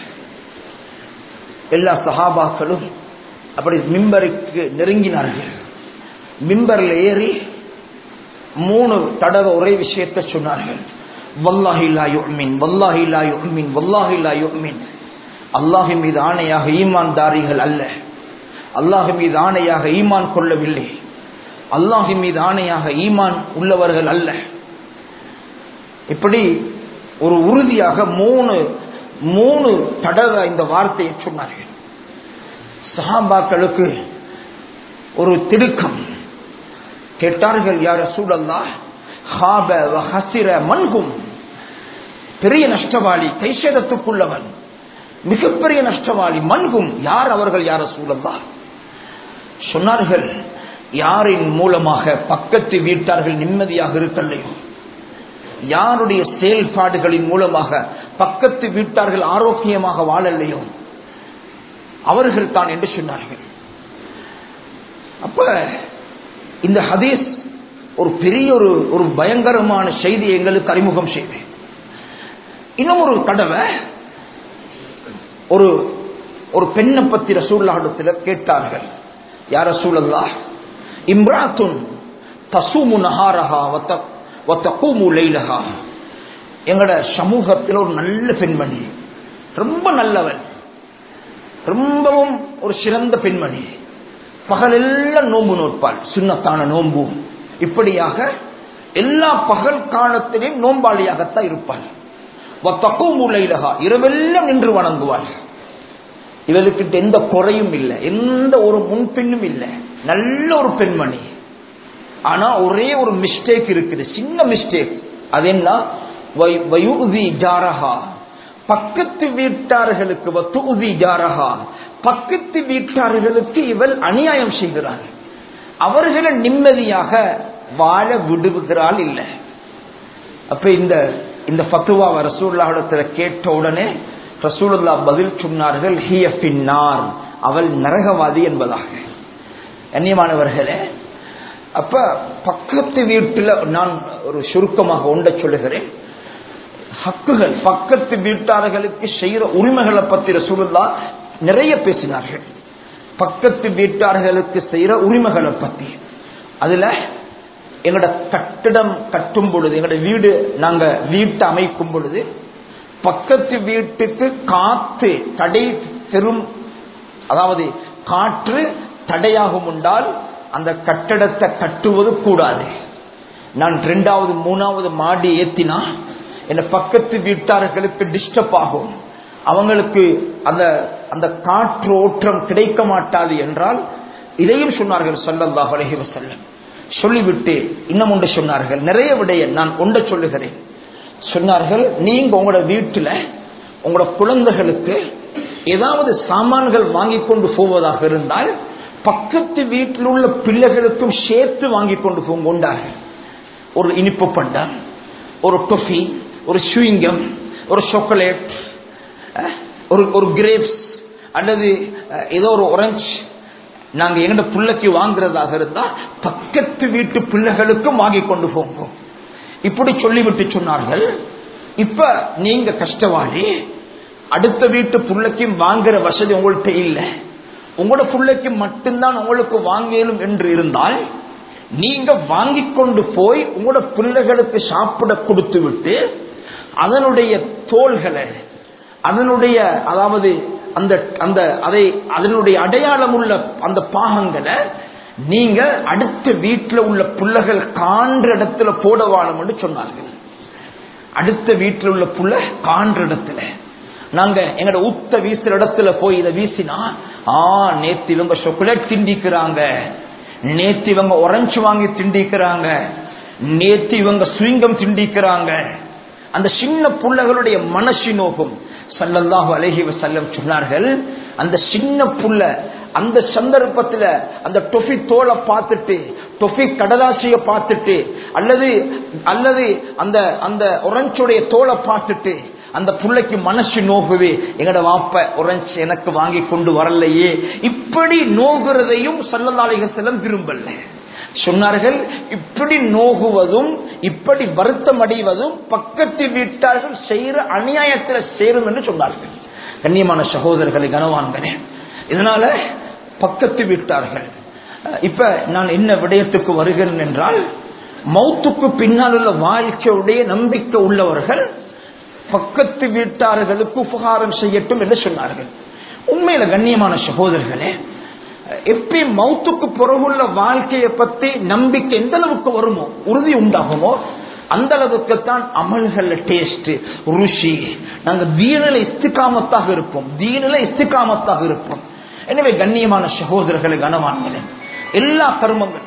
[SPEAKER 1] எல்லா சஹாபாக்களும் அப்படி மிம்பருக்கு நெருங்கினார்கள் மிம்பரில் ஏறி மூணு தடவை ஒரே விஷயத்தை சொன்னார்கள் வல்லாஹி லா யுமின் வல்லாஹி லா யுமின் வல்லாஹி லா யுமின் அல்லாஹி மீது ஆணையாக ஈமான் தாரிகள் அல்ல அல்லாஹி மீது ஆணையாக ஈமான் கொள்ளவில்லை அல்லாஹி மீது ஆணையாக ஈமான் உள்ளவர்கள் அல்ல இப்படி ஒரு உறுதியாக மூணு மூணு தடவை இந்த வார்த்தையை சொன்னார்கள் சஹாபாக்களுக்கு ஒரு திடுக்கம் கேட்டார்கள் யார சூழல்லா ஹாப ஹசிர மன்கும் பெரிய நஷ்டவாளி கைசேதத்துக்குள்ளவன் மிகப்பெரிய நஷ்டவாளி மன்கும் யார் அவர்கள் யார சூழல்லா சொன்னார்கள் யாரின் மூலமாக பக்கத்து வீட்டார்கள் நிம்மதியாக இருக்கலையோ யாருடைய செயல்பாடுகளின் மூலமாக பக்கத்து வீட்டார்கள் ஆரோக்கியமாக வாழலையோ அவர்கள் தான் என்று சொன்னார்கள் அப்ப இந்த ஹதீஸ் ஒரு பெரிய ஒரு ஒரு பயங்கரமான செய்தி எங்களுக்கு அறிமுகம் செய்தேன் இன்னும் ஒரு தடவை ஒரு ஒரு பெண்ணை பத்தி ரசூல்லாடத்தில் கேட்டார்கள் யார் ரசூலல்லா இம்ராத்துன் தசூமு நஹாரஹா வத்த ஒத்தக்கூமு லைலஹா எங்கட சமூகத்தில் ஒரு நல்ல பெண்மணி ரொம்ப நல்லவள் ரொம்பவும் ஒரு சிறந்த பெண்மணி பகலெல்லாம் நோன்பு நோட்பாள் சுண்ணத்தான நோன்பு இப்படியாக எல்லா பகல் காலத்திலையும் நோம்பாளியாகத்தான் இருப்பாள் வத்தக்கூமுலைலகா இரவெல்லாம் நின்று வணங்குவாள் இவளுக்கிட்ட எந்த குறையும் இல்லை எந்த ஒரு முன்பின்னும் இல்லை நல்ல ஒரு பெண்மணி ஆனா ஒரே ஒரு மிஸ்டேக் இருக்குது சின்ன மிஸ்டேக் அது என்ன வை- வயுதி ஜாரஹா பக்கத்து வீட்டார்களுக்கு வத்துதி ஜாரஹா பக்கத்து வீட்டார்களுக்கு இவள் அநியாயம் செய்கிறாள் அவர்களை நிம்மதியாக வாழ விடுகிறாள் இல்லை அப்ப இந்த இந்த ஃபத்துவா ரசூல்லாவிடத்துல கேட்ட உடனே ரசூலுல்லா பதில் சொன்னார்கள் ஹிய பின்னார் அவள் நரகவாதி என்பதாக கண்ணியமானவர்களே அப்ப பக்கத்து வீட்டுல நான் ஒரு சுருக்கமாக ஒன்ற சொல்லுகிறேன் ஹக்குகள் பக்கத்து வீட்டார்களுக்கு செய்யற உரிமைகளை பத்தி ரசூலுல்லா நிறைய பேசினார்கள் பக்கத்து வீட்டார்களுக்கு செய்யற உரிமைகளை பத்தி அதுல எங்களோட கட்டிடம் கட்டும் பொழுது எங்களோட வீடு நாங்க வீட்டை அமைக்கும் பொழுது பக்கத்து வீட்டுக்கு காத்து தடை பெரும் அதாவது காற்று தடையாகும் உண்டால் அந்த கட்டடத்தை கட்டுவது கூடாது நான் ரெண்டாவது மூணாவது மாடி ஏத்தினா என்ன பக்கத்து வீட்டார்களுக்கு டிஸ்டர்ப் ஆகும் அவங்களுக்கு அந்த அந்த காற்று ஓட்டம் கிடைக்க மாட்டாது என்றால் இதையும் சொன்னார்கள் ஸல்லல்லாஹு அலைஹி வஸல்லம் சொல்லிவிட்டு இன்னும் ஒன்று சொன்னார்கள் நிறைய விடைய நான் ஒன்றை சொல்லுகிறேன் சொன்னார்கள் நீங்க உங்களோட வீட்டுல உங்களோட குழந்தைகளுக்கு ஏதாவது சாமான்கள் வாங்கி கொண்டு போவதாக இருந்தால் பக்கத்து வீட்டில் உள்ள பிள்ளைகளுக்கும் சேர்த்து வாங்கி கொண்டு போங்க கொண்டார்கள் ஒரு இனிப்பு பண்டம் ஒரு டொஃபி ஒரு ஸ்வீங்கம் ஒரு சாக்லேட் ஒரு ஒரு கிரேப்ஸ் அல்லது அஹ், ஏதோ ஒரு ஒரஞ்ச் நாங்க எங்கட பிள்ளைக்கு வாங்குறதாக இருந்தா பக்கத்து வீட்டு பிள்ளைகளுக்கும் வாங்கி கொண்டு போங்க இப்படி சொல்லிவிட்டு சொன்னார்கள் இப்ப நீங்க கஷ்டவாளி அடுத்த வீட்டு பிள்ளைக்கும் வாங்குற வசதி உங்கள்கிட்ட இல்லை உங்களோட பிள்ளைக்கு மட்டும்தான் உங்களுக்கு வாங்கலும் என்று இருந்தால் நீங்க வாங்கி கொண்டு போய் உங்களோட பிள்ளைகளுக்கு சாப்பிட கொடுத்து விட்டு அதனுடைய தோள்களை அதனுடைய அதாவது அந்த அந்த அதை அதனுடைய அடையாளம் உள்ள அந்த பாகங்களை நீங்க அடுத்த வீட்டில் உள்ள பிள்ளைகள் காண்ற இடத்துல போட வாழும் என்று சொன்னார்கள் அடுத்த வீட்டில் உள்ள புள்ள காண்ற இடத்துல நாங்க எங்கட ஊத்த வீசுற இடத்துல போய் இதை வீசினா ஆ நேத்து இவங்க சாக்லேட் திண்டிக்கிறாங்க நேத்து இவங்க ஒரஞ்சு வாங்கி திண்டிக்கிறாங்க நேத்து இவங்க சுவிங்கம் திண்டிக்கிறாங்க அந்த சின்ன புள்ளகளுடைய மனசு நோகும் சல்லல்லாஹு அலைஹி வஸல்லம் சொன்னார்கள் அந்த சின்ன புள்ள அந்த சந்தர்ப்பத்துல அந்த டொஃபி தோலை பார்த்துட்டு டொஃபி கடலாசிய பார்த்துட்டு அல்லது அல்லது அந்த அந்த ஒரஞ்சுடைய தோலை பார்த்துட்டு அந்த புள்ளைக்கு மனசு நோகுவே எங்கட வாப்ப ஒரஞ்சு எனக்கு வாங்கி கொண்டு வரலையே இப்படி நோகுறதையும் சல்லல்லாஹு செல்லம் விரும்பல சொன்னார்கள் இப்படி நோகுவதும் இப்படி வருத்தம் அடைவதும் பக்கத்து வீட்டார்கள் செய்யற அநியாயத்தில் சேரும் என்று சொன்னார்கள் கண்ணியமான சகோதரர்களை கனவான்களே இதனால பக்கத்து வீட்டார்கள் அஹ் இப்ப நான் என்ன விடயத்துக்கு வருகிறேன் என்றால் மௌத்துக்கு பின்னால் உள்ள வாழ்க்கையுடைய நம்பிக்கை உள்ளவர்கள் பக்கத்து வீட்டார்களுக்கு உபகாரம் செய்யட்டும் என்று சொன்னார்கள் உண்மையில கண்ணியமான சகோதரர்களே எப்பயும் மௌத்துக்கு பிறகுள்ள வாழ்க்கையை பத்தி நம்பிக்கை எந்த அளவுக்கு வருமோ உறுதி உண்டாகுமோ அந்த அளவுக்கு தான் அமல்கள் டேஸ்ட் ருசி நாங்க தீனில இஸ்திகாமத்தாக இருப்போம் தீனில இஸ்திகாமத்தாக இருப்போம் எனவே கண்ணியமான சகோதரர்களை கனவான்களே எல்லா கர்மங்களும்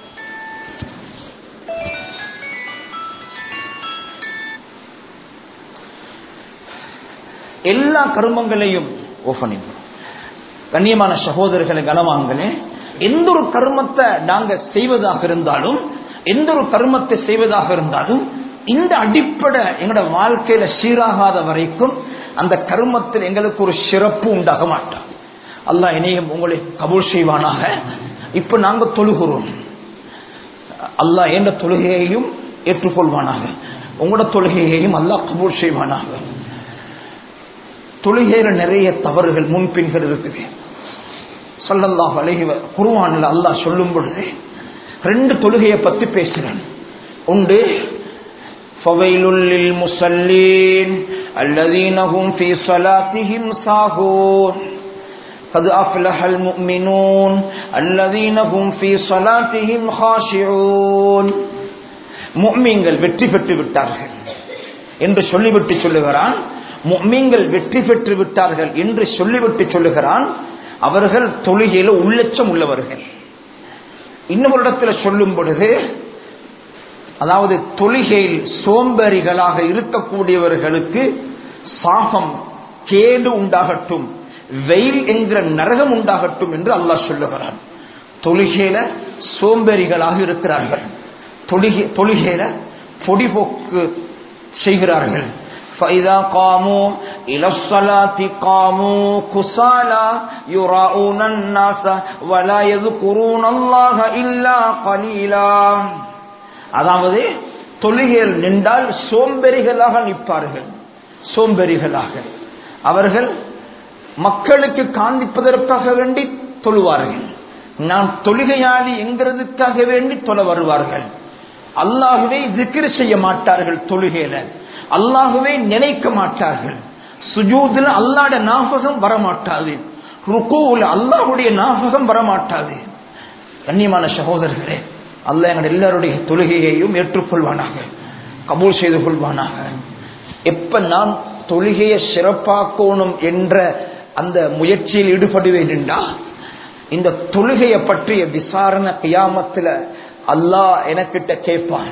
[SPEAKER 1] எல்லா கர்மங்களையும் ஓபனிங் கண்ணியமான சகோதரர்களை கனவாங்களே எந்த ஒரு கர்மத்தை நாங்க செய்வதாக இருந்தாலும் எந்த ஒரு கர்மத்தை செய்வதாக இருந்தாலும் இந்த அடிப்படை எங்களோட வாழ்க்கையில சீராகாத வரைக்கும் அந்த கர்மத்தில் எங்களுக்கு ஒரு சிறப்பு உண்டாக மாட்டோம் அல்லாஹ் இணையம் உங்களை கபூல் செய்வானாக இப்ப நாங்க தொழுகிறோம் அல்லாஹ் என்ற தொழுகையையும் ஏற்றுக்கொள்வானாக உங்களோட தொழுகையையும் அல்லாஹ் கபூல் செய்வானாக தொழுகையில நிறைய தவறுகள் முன்பின்கள் இருக்குது சொல்லல்லாஹ் அழகி குருவானில் அல்லாஹ் சொல்லும் பொழுது ரெண்டு தொழுகையை பத்தி பேசுறேன் உண்டு فويل للمصلين الذين هم في صلاتهم ساهون قد أفلح المؤمنون الذين هم في صلاتهم خاشعون முஃமின்கள் வெற்றி பெற்று விட்டார்கள் என்று சொல்லிவிட்டு சொல்லுகிறான் முஃமின்கள் வெற்றி பெற்று விட்டார்கள் என்று சொல்லிவிட்டு சொல்லுகிறான் அவர்கள் தொழுகையில உள்ளச்சம் உள்ளவர்கள் இன்னொரு இடத்துல சொல்லும் பொழுது அதாவது தொழுகையில் சோம்பேறிகளாக இருக்கக்கூடியவர்களுக்கு சாபம் கேடு உண்டாகட்டும் வெயில் என்கிற நரகம் உண்டாகட்டும் என்று அல்லாஹ் சொல்லுகிறான் தொழுகையில சோம்பேறிகளாக இருக்கிறார்கள் தொழுகை தொழுகையில பொடிபோக்கு செய்கிறார்கள் فإذا قاموا إلى الصلاة قاموا كسالى يراؤون الناس ولا يذكرون الله إلا قليلا அதாவது தொழுகையில் நின்றால் சோம்பெறிகளாக நிற்பார்கள் சோம்பெறிகளாக அவர்கள் மக்களுக்கு காண்பிப்பதற்காக வேண்டி தொழுவார்கள் நான் தொழுகையாளி என்கிறதுக்காக வேண்டி தொழ வருவார்கள் அல்லாகவே திக்ர் செய்ய மாட்டார்கள் தொழுகையில அல்லாகவே நினைக்க மாட்டார்கள் சுஜூதுல அல்லாட ஞாபகம் வரமாட்டாது ருக்கூல அல்லாஹுடைய ஞாபகம் வரமாட்டாது கண்ணியமான சகோதரர்களே அல்லாஹ் எங்கள் எல்லாருடைய தொழுகையையும் ஏற்றுக்கொள்வானாக கபூல் செய்து கொள்வானாக எப்ப நான் தொழுகையை சிறப்பாக்கணும் என்ற அந்த முயற்சியில் ஈடுபடுவேன் என்றா இந்த தொழுகையை பற்றிய விசாரணை கியாமத்துல அல்லாஹ் எனக்கிட்ட கேட்பான்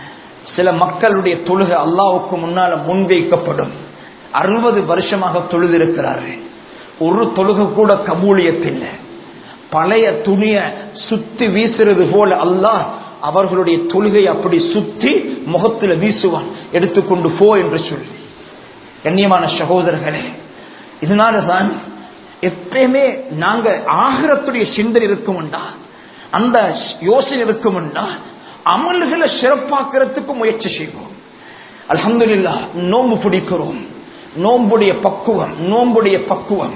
[SPEAKER 1] சில மக்களுடைய தொழுகை அல்லாவுக்கு முன்னால முன்வைக்கப்படும் அறுபது வருஷமாக தொழுதிருக்கிறார்கள் ஒரு தொழுகை கூட கபூலியத்தில்லை பழைய துணிய சுத்தி வீசுறது போல அல்லாஹ் அவர்களுடைய தொழுகை அப்படி சுத்தி முகத்துல வீசுவான் எடுத்துக்கொண்டு போ என்று சொல்லி கண்ணியமான சகோதரர்களே இதனாலதான் எப்பயுமே நாங்க ஆகிரத்துடைய சிந்தனை இருக்கும்டா அந்த யோசனை இருக்கும்டா அமல்களை சிறப்பாக்குறதுக்கு முயற்சி செய்வோம் அலமதுல்லா நோம்பு பிடிக்கிறோம் நோம்புடைய பக்குவம் நோம்புடைய பக்குவம்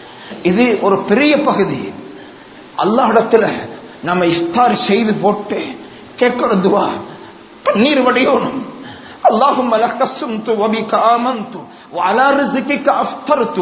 [SPEAKER 1] இது ஒரு பெரிய பகுதி அல்லாஹிடத்துல நம்ம இஃப்தார் செய்து போட்டு கேட்கிற துவா பன்னீர் வடியோனும் اللهم لك صمت وبك آمنت وعلى رزقك أفطرت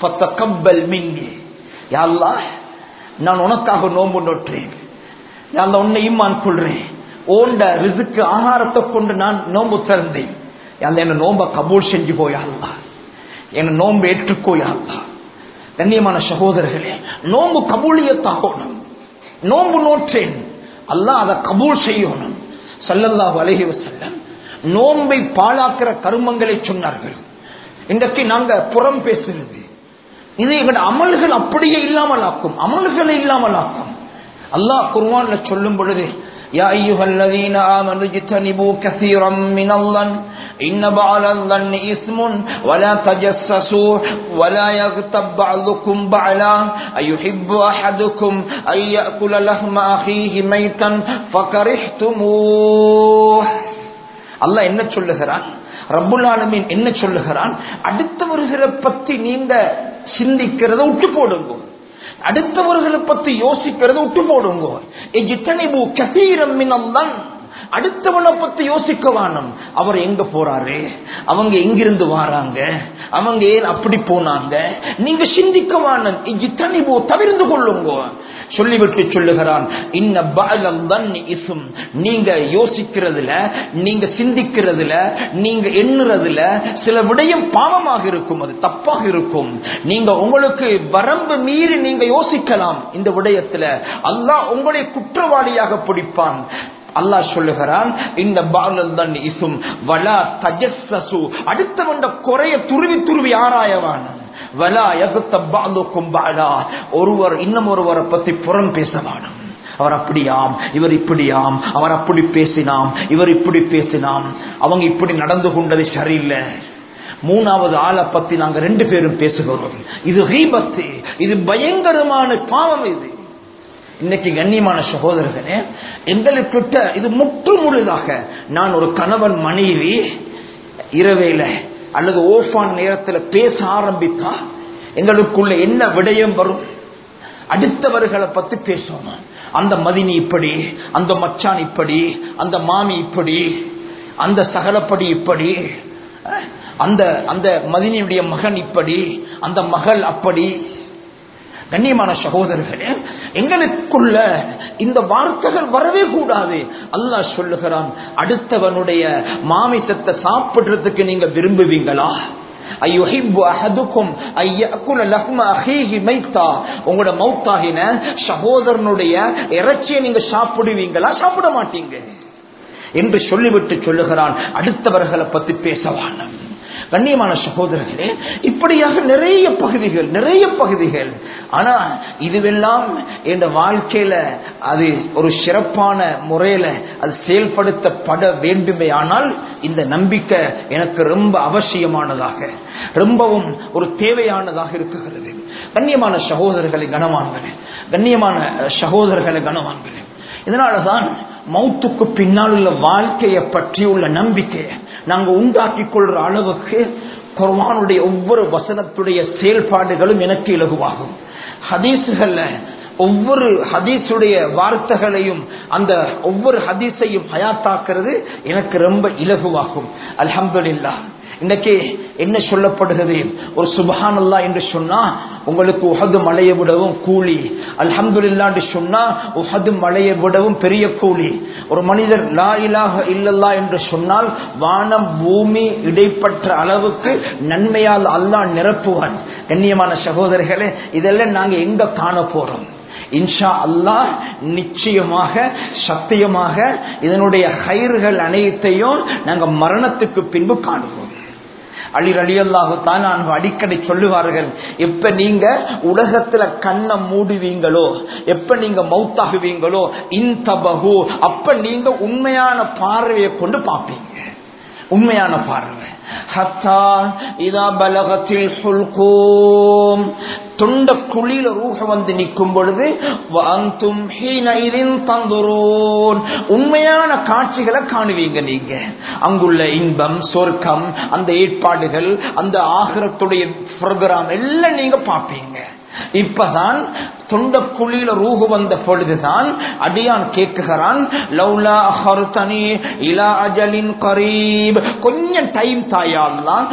[SPEAKER 1] فتقبل مني يا الله நான் உனக்காக நோன்பு நோற்றேன் நான் உன்னை ஈமான் கொள்றேன் ஓண்ட ரிசுக்கு ஆகாரத்தை கொண்டு நான் நோன்பு திறந்தேன் என்ன நோம்ப கபூல் செஞ்சு போயாள்லா என்ன நோன்பு ஏற்றுக்கோயாள்லா கண்ணியமான சகோதரர்களே நோன்பு கபூலியத்தாகணும் நோன்பு நோற்றேன் அல்லாஹ் அதை கபூல் செய்யணும் சல்லல்லாஹு அலைஹி வஸல்லம் நோன்பை பாழாக்கிற கருமங்களை சொன்னார்கள் இன்றைக்கு நாங்க புறம் பேசுறது இது எங்களோட அமல்கள் அப்படியே இல்லாமல் ஆக்கும் அமல்களை இல்லாமல் ஆக்கும் அல்லாஹ் குர்வான்ல சொல்லும் பொழுது يا أيها الذين آمنوا اجتنبوا كثيرا من الظن إن بعض الظن إثم ولا تجسسوا ولا يغتب بعضكم بعلا أيحب أحدكم أن يأكل لحم أخيه ميتا فكرهتموه அல்லாஹ் என்ன சொல்லுகிறான் ரப்புல் ஆலமீன் என்ன சொல்லுகிறான் அடுத்தவர்களை பத்தி நீங்க சிந்திக்கிறத விட்டு போடுங்க அடுத்தவர்களை பத்தி யோசிக்கிறத விட்டு போடுங்க எஜித்தனிபு கசீரம் மினம்தான் அடுத்தவனை பத்தி யோசிக்க வானம் அவர் எங்க போறாரு அவங்க எங்கிருந்து வராங்க அவங்க ஏன் அப்படி போனாங்க நீங்க சிந்திக்க வானம் இஜித்தனிபு தவிர்ந்து கொள்ளுங்க சொல்லிவிட்டு சொல்லுகிறான் இன்ன பாலம் தான் இசும் நீங்க யோசிக்கிறதுல நீங்க சிந்திக்கிறதுல நீங்க எண்ணுறதுல சில விடயம் பாவமாக இருக்கும் அது தப்பாக இருக்கும் நீங்க உங்களுக்கு வரம்பு மீறி நீங்க யோசிக்கலாம் இந்த விடயத்துல அல்லாஹ் உங்களை குற்றவாளியாக பிடிப்பான் அல்லாஹ் சொல்லுகிறான் இந்த பாலல் தான் இசும் வலா தஜஸ்ஸசு அடுத்தவண்ட குறைய துருவி துருவி ஆராயவான் வலா யகுத்த பாலுக்கும் பாலா ஒருவர் இன்னும் ஒருவரை பத்தி புறம் பேசவானும் அவர் அப்படியாம் இவர் இப்படியாம் அவர் அப்படி பேசினாம் இவர் இப்படி பேசினாம் அவங்க இப்படி நடந்து கொண்டது சரியில்லை மூணாவது ஆளை பத்தி நாங்க ரெண்டு பேரும் பேசுகிறோம் இது ஹீபத்து இது பயங்கரமான பாவம் இது இன்னைக்கு கண்ணியமான சகோதரர்களே எங்களுக்கிட்ட இது முற்று முழுதாக நான் ஒரு கணவன் மனைவி இரவேல அல்லது ஓஃபான் நேரத்தில் பேச ஆரம்பித்தா எங்களுக்குள்ள என்ன விடயம் வரும் அடுத்தவர்களை பத்தி பேசுவோம் அந்த மதினி இப்படி அந்த மச்சான் இப்படி அந்த மாமி இப்படி அந்த சகலப்படி இப்படி அந்த அந்த மதினியுடைய மகன் இப்படி அந்த மகள் அப்படி கண்ணியமான சகோதரர்களே எங்களுக்குள்ள இந்த வார்த்தைகள் வரவே கூடாது அல்லாஹ் சொல்லுகிறான் அடுத்தவனுடைய மாமிசத்தை சாப்பிடுறதுக்கு நீங்க விரும்புவீங்களா உங்களோட மௌத்தாகின சகோதரனுடைய இறைச்சியை நீங்க சாப்பிடுவீங்களா சாப்பிட மாட்டீங்க என்று சொல்லிவிட்டு சொல்லுகிறான் அடுத்தவர்களை பத்தி பேசவான கண்ணியமான சகோதரர்களே இப்படியாக நிறைய பகுதிகள் நிறைய பகுதிகள் ஆனா இதுவெல்லாம் என் வாழ்க்கையில அது ஒரு சிறப்பான முறையில அது செயல்படுத்தப்பட வேண்டுமே ஆனால் இந்த நம்பிக்கை எனக்கு ரொம்ப அவசியமானதாக ரொம்பவும் ஒரு தேவையானதாக இருக்குகிறது கண்ணியமான சகோதரர்களை கனவான்களே கண்ணியமான சகோதரர்களை கனவான்களே இதனாலதான் மௌத்துக்கு பின்னால் உள்ள வாழ்க்கையை பற்றி உள்ள நம்பிக்கையை நாங்க உண்டாக்கி கொள்ற அளவுக்கு குர்வானுடைய ஒவ்வொரு வசனத்துடைய செயல்பாடுகளும் எனக்கு இலகுவாகும் ஹதீசுகள்ல ஒவ்வொரு ஹதீஸுடைய வார்த்தைகளையும் அந்த ஒவ்வொரு ஹதீஸையும் ஹயாத்தாக்குறது எனக்கு ரொம்ப இலகுவாகும் அல்ஹம்துலில்லா இன்னைக்கு என்ன சொல்லப்படுகிறது ஒரு சுபஹானல்லா என்று சொன்னா உங்களுக்கு உஹது மலையை விடவும் கூலி அல்ஹம்துலில்லா என்று சொன்னா உஹது மலையை விடவும் பெரிய கூலி ஒரு மனிதர் லா இலாஹ இல்லல்லா என்று சொன்னால் வானம் பூமி இடைப்பட்ட அளவுக்கு நன்மையால் அல்லாஹ் நிரப்புவான் கண்ணியமான சகோதரர்களே இதெல்லாம் நாங்க எங்க காண போறோம் இன்ஷா அல்லாஹ் நிச்சயமாக சத்தியமாக இதனுடைய கயிறுகள் அனைத்தையும் நாங்க மரணத்துக்கு பின்பு காணுவோம் அலி அலி அல்லாஹுத்தான் அடிக்கடி சொல்லுவார்கள் எப்ப நீங்க உலகத்துல கண்ணை மூடுவீங்களோ எப்ப நீங்க மவுத்தாகுவீங்களோ இந்த பகு அப்ப நீங்க உண்மையான பார்வையை கொண்டு பார்ப்பீங்க உண்மையான பார்வை ஹத்தா இதா பலகத்தில் சுல்கோம் தொண்ட குழியில ரூஹ வந்து நிற்கும் பொழுது வாந்தும் தந்துரோன் உண்மையான காட்சிகளை காணுவீங்க நீங்க அங்குள்ள இன்பம் சொர்க்கம் அந்த ஏற்பாடுகள் அந்த ஆகிரத்துடைய புரோகிராம் எல்லாம் நீங்க பார்ப்பீங்க இப்பதான் தொண்ட குழியில ரூகு வந்த பொழுதுதான் அடியான் கேட்குகிறான் லவ்லா ஹர்தனி இலா அஜலின் கரீப் கொஞ்சம் டைம் தாயாலாம்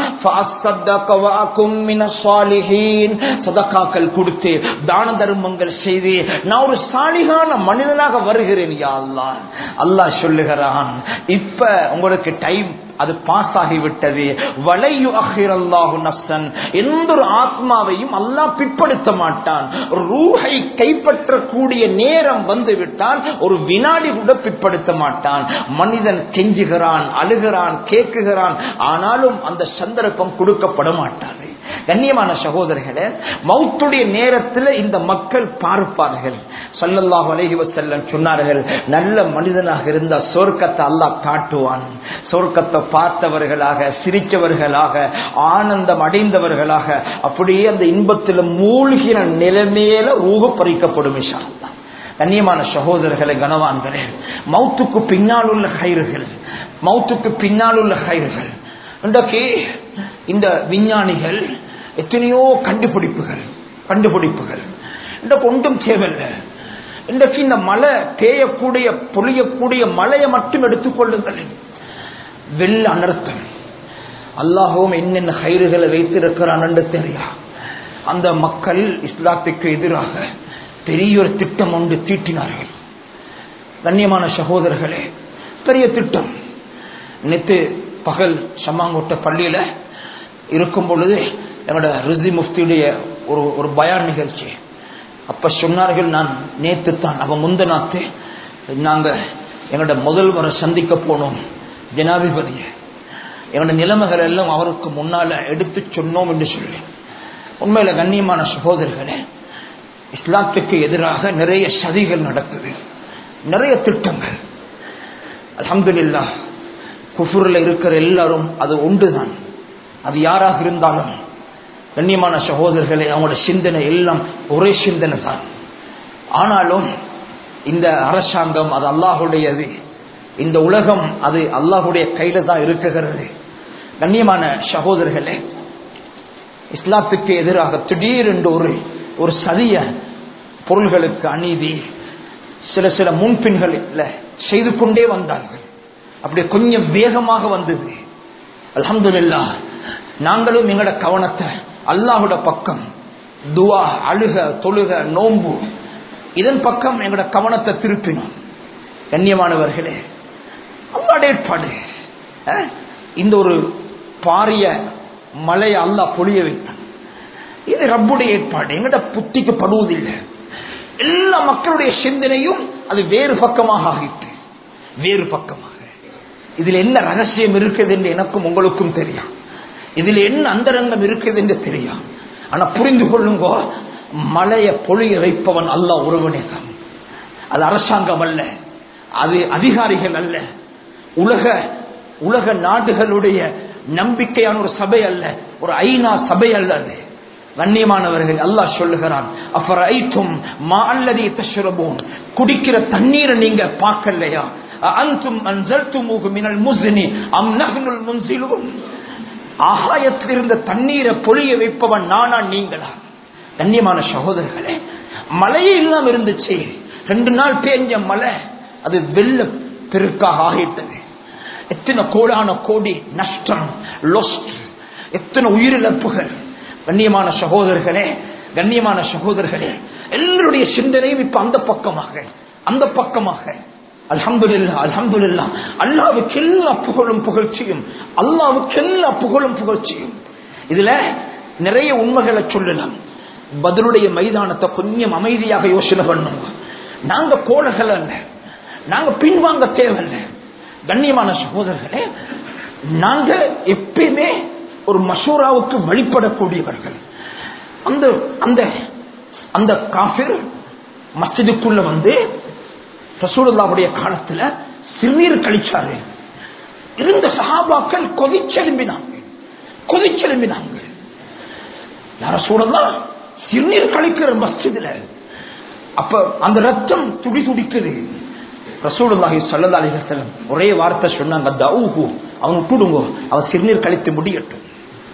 [SPEAKER 1] சதக்காக்கள் கொடுத்து தான தர்மங்கள் செய்து நான் ஒரு சாலிகான மனிதனாக வருகிறேன் யா அல்லா அல்லாஹ் சொல்லுகிறான் இப்ப உங்களுக்கு டைம் அது பாஸ் ஆகிவிட்டது வலையு அஹிரல்லாஹு நப்சன் எந்த ஒரு ஆத்மாவையும் அல்லாஹ் பிற்படுத்த மாட்டான் ரூஹை கைப்பற்றக்கூடிய நேரம் வந்து விட்டால் ஒரு வினாடி கூட பிற்படுத்த மாட்டான் மனிதன் கெஞ்சுகிறான் அழுகிறான் கேட்குகிறான் ஆனாலும் அந்த சந்தர்ப்பம் கொடுக்கப்பட மாட்டாது கண்ணியமான சகோதரர்களே மௌத்துடைய நேரத்தில் இந்த மக்கள் பார்ப்பார்கள் சல்லல்லாஹு அலைஹி வஸல்லம் சொன்னார்கள் நல்ல மனிதனாக இருந்த சொர்க்கத்தை அல்லாஹ் காட்டுவான் சொர்க்கத்தை பார்த்தவர்களாக சிரித்தவர்களாக ஆனந்தம் அடைந்தவர்களாக அப்படியே அந்த இன்பத்தில் மூழ்கின நிலைமையில ஊக பறிக்கப்படும் இஷா கண்ணியமான சகோதரர்களை கனவான்களே மௌத்துக்கு பின்னால் உள்ள கயிறுகள் மௌத்துக்கு பின்னால் உள்ள கயிறுகள் இன்றைக்கு இந்த விஞ்ஞானிகள் எத்தனையோ கண்டுபிடிப்புகள் கண்டுபிடிப்புகள் இன்றைக்கு ஒன்றும் தேவையில்லை இன்றைக்கு இந்த மழை தேயக்கூடிய பொழியக்கூடிய மழையை மட்டும் எடுத்துக்கொள்ளுங்கள் வெள்ள அனர்த்தம் அல்லாஹவும் என்னென்ன கயிறுகளை வைத்திருக்கிறான் என்று தெரியா அந்த மக்கள் இஸ்லாத்துக்கு எதிராக பெரிய ஒரு திட்டம் ஒன்று தீட்டினார்கள் கண்ணியமான சகோதரர்களே பெரிய திட்டம் நேற்று பகல் சம்மாங்கோட்ட பள்ளியில இருக்கும் பொழுது என்னோட ரிசி முஃப்தியுடைய ஒரு ஒரு பயான் நிகழ்ச்சி அப்ப சொன்னார்கள் நான் நேத்து தான் அவன் முந்த நாத்து நாங்க எங்களோட முதல்வரை சந்திக்க போனோம் ஜனாதிபதியை எங்களோட நிலைமைகள் எல்லாம் அவருக்கு முன்னால எடுத்து சொன்னோம் என்று சொல்லி உண்மையில கண்ணியமான சகோதரர்களே இஸ்லாத்துக்கு எதிராக நிறைய சதிகள் நடக்குது நிறைய திட்டங்கள் அலமதுல்லா குஃபுரில் இருக்கிற எல்லாரும் அது ஒன்றுதான் அது யாராக இருந்தாலும் கண்ணியமான சகோதரர்களே அவங்களோட சிந்தனை எல்லாம் ஒரே சிந்தனை தான் ஆனாலும் இந்த அரசாங்கம் அது அல்லாஹுடையது இந்த உலகம் அது அல்லாஹுடைய கையில தான் இருக்குகிறது கண்ணியமான சகோதரர்களே இஸ்லாத்துக்கு எதிராக திடீரென்று ஒரு ஒரு சதிய பொருள்களுக்கு அநீதி சில சில முன்பின்கள் செய்து கொண்டே வந்தார்கள் அப்படியே கொஞ்சம் வேகமாக வந்தது அலமதுல்லா நாங்களும் எங்களோட கவனத்தை அல்லாஹோட பக்கம் துவா அழுக தொழுக நோம்பு இதன் பக்கம் எங்களோட கவனத்தை திருப்பினோம் கண்ணியமானவர்களே அல்லாட ஏற்பாடு அஹ், இந்த ஒரு பாரிய மலையை அல்லாஹ் பொழிய வைத்தான் இது ரப்புடைய ஏற்பாடு எங்கட புத்திக்கு படுவதில்லை எல்லா மக்களுடைய சிந்தனையும் அது வேறு பக்கமாக ஆகிட்டு வேறு பக்கமாக இதுல என்ன ரகசியம் இருக்குது என்று எனக்கும் உங்களுக்கும் தெரியும் இதுல என்ன அந்தரங்கம் இருக்குது என்று தெரியும் ஆனா புரிந்து கொள்ளுங்கோ மலையை பொழிய வைப்பவன் அல்ல ஒருவனே தான் அது அரசாங்கம் அல்ல அது அதிகாரிகள் அல்ல உலக உலக நாடுகளுடைய நம்பிக்கையான ஒரு சபை அல்ல ஒரு ஐநா சபை அல்ல அது கண்ணியமானவர்கள் அல்லாஹ் சொல்லுகிறான் அஃபரைத்தும் மா அல்லதி தஷ்ரபூன் குடிக்கிற தண்ணீரை நீங்க பார்க்கலையா அன்தும் அன்சல்துமூஹு மினல் முஸ்னி அம் நஹ்னுல் முன்சிலூன் ஆகாயத்தில் இருந்த தண்ணீரை பொழிய வைப்பவன் நானா நீங்களா கண்ணியமான சகோதரர்களே மழையே இல்லாம இருந்துச்சு ரெண்டு நாள் பேஞ்ச மழை அது வெள்ள பெருக்காக ஆகிட்டது எத்தனை கோடான கோடி நஷ்டம் லொஸ்ட் எத்தனை உயிரிழப்புகள் கண்ணியமான சகோதரர்களே கண்ணியமான சகோதரர்களே எல்லாருடைய சிந்தனையும் இப்ப அந்த பக்கமாக அந்த பக்கமாக அல்ஹம்துலில்லா அல்ஹம்துலில்லா அல்லாவுக்கு எல்லா புகழும் புகழ்ச்சியும் அல்லாவுக்கு எல்லா புகழும் புகழ்ச்சியும் இதுல நிறைய உண்மைகளை சொல்லலாம் பதிலுடைய மைதானத்தை கொஞ்சம் அமைதியாக யோசனை பண்ணுங்க நாங்க கோலகள் அல்ல நாங்க பின்வாங்க தேவையில்லை கண்ணியமான சகோதரர்களே நாங்க எப்பயுமே ஒரு மசூராவுக்கு வழிபடக்கூடியவர்கள் அந்த அந்த அந்த காஃபிர் மஸ்ஜிதுக்குள்ள வந்து ரசூலுல்லாவுடைய காலத்துல சிறுநீர் கழிச்சாரு இருந்த சஹாபாக்கள் கொதிச்செலும்பினாங்க கொதிச்செலும்பினாங்க யார சூழலாம் சிறுநீர் கழிக்கிற மஸ்ஜிதுல அப்ப அந்த ரத்தம் துடி துடிக்குது ரசூலுல்லாஹி ஸல்லல்லாஹு அலைஹி வஸல்லம் ஒரே வார்த்தை சொன்னாங்க தௌஹு அவன் விட்டுடுங்க அவன் சிறுநீர் கழித்து முடியட்டும்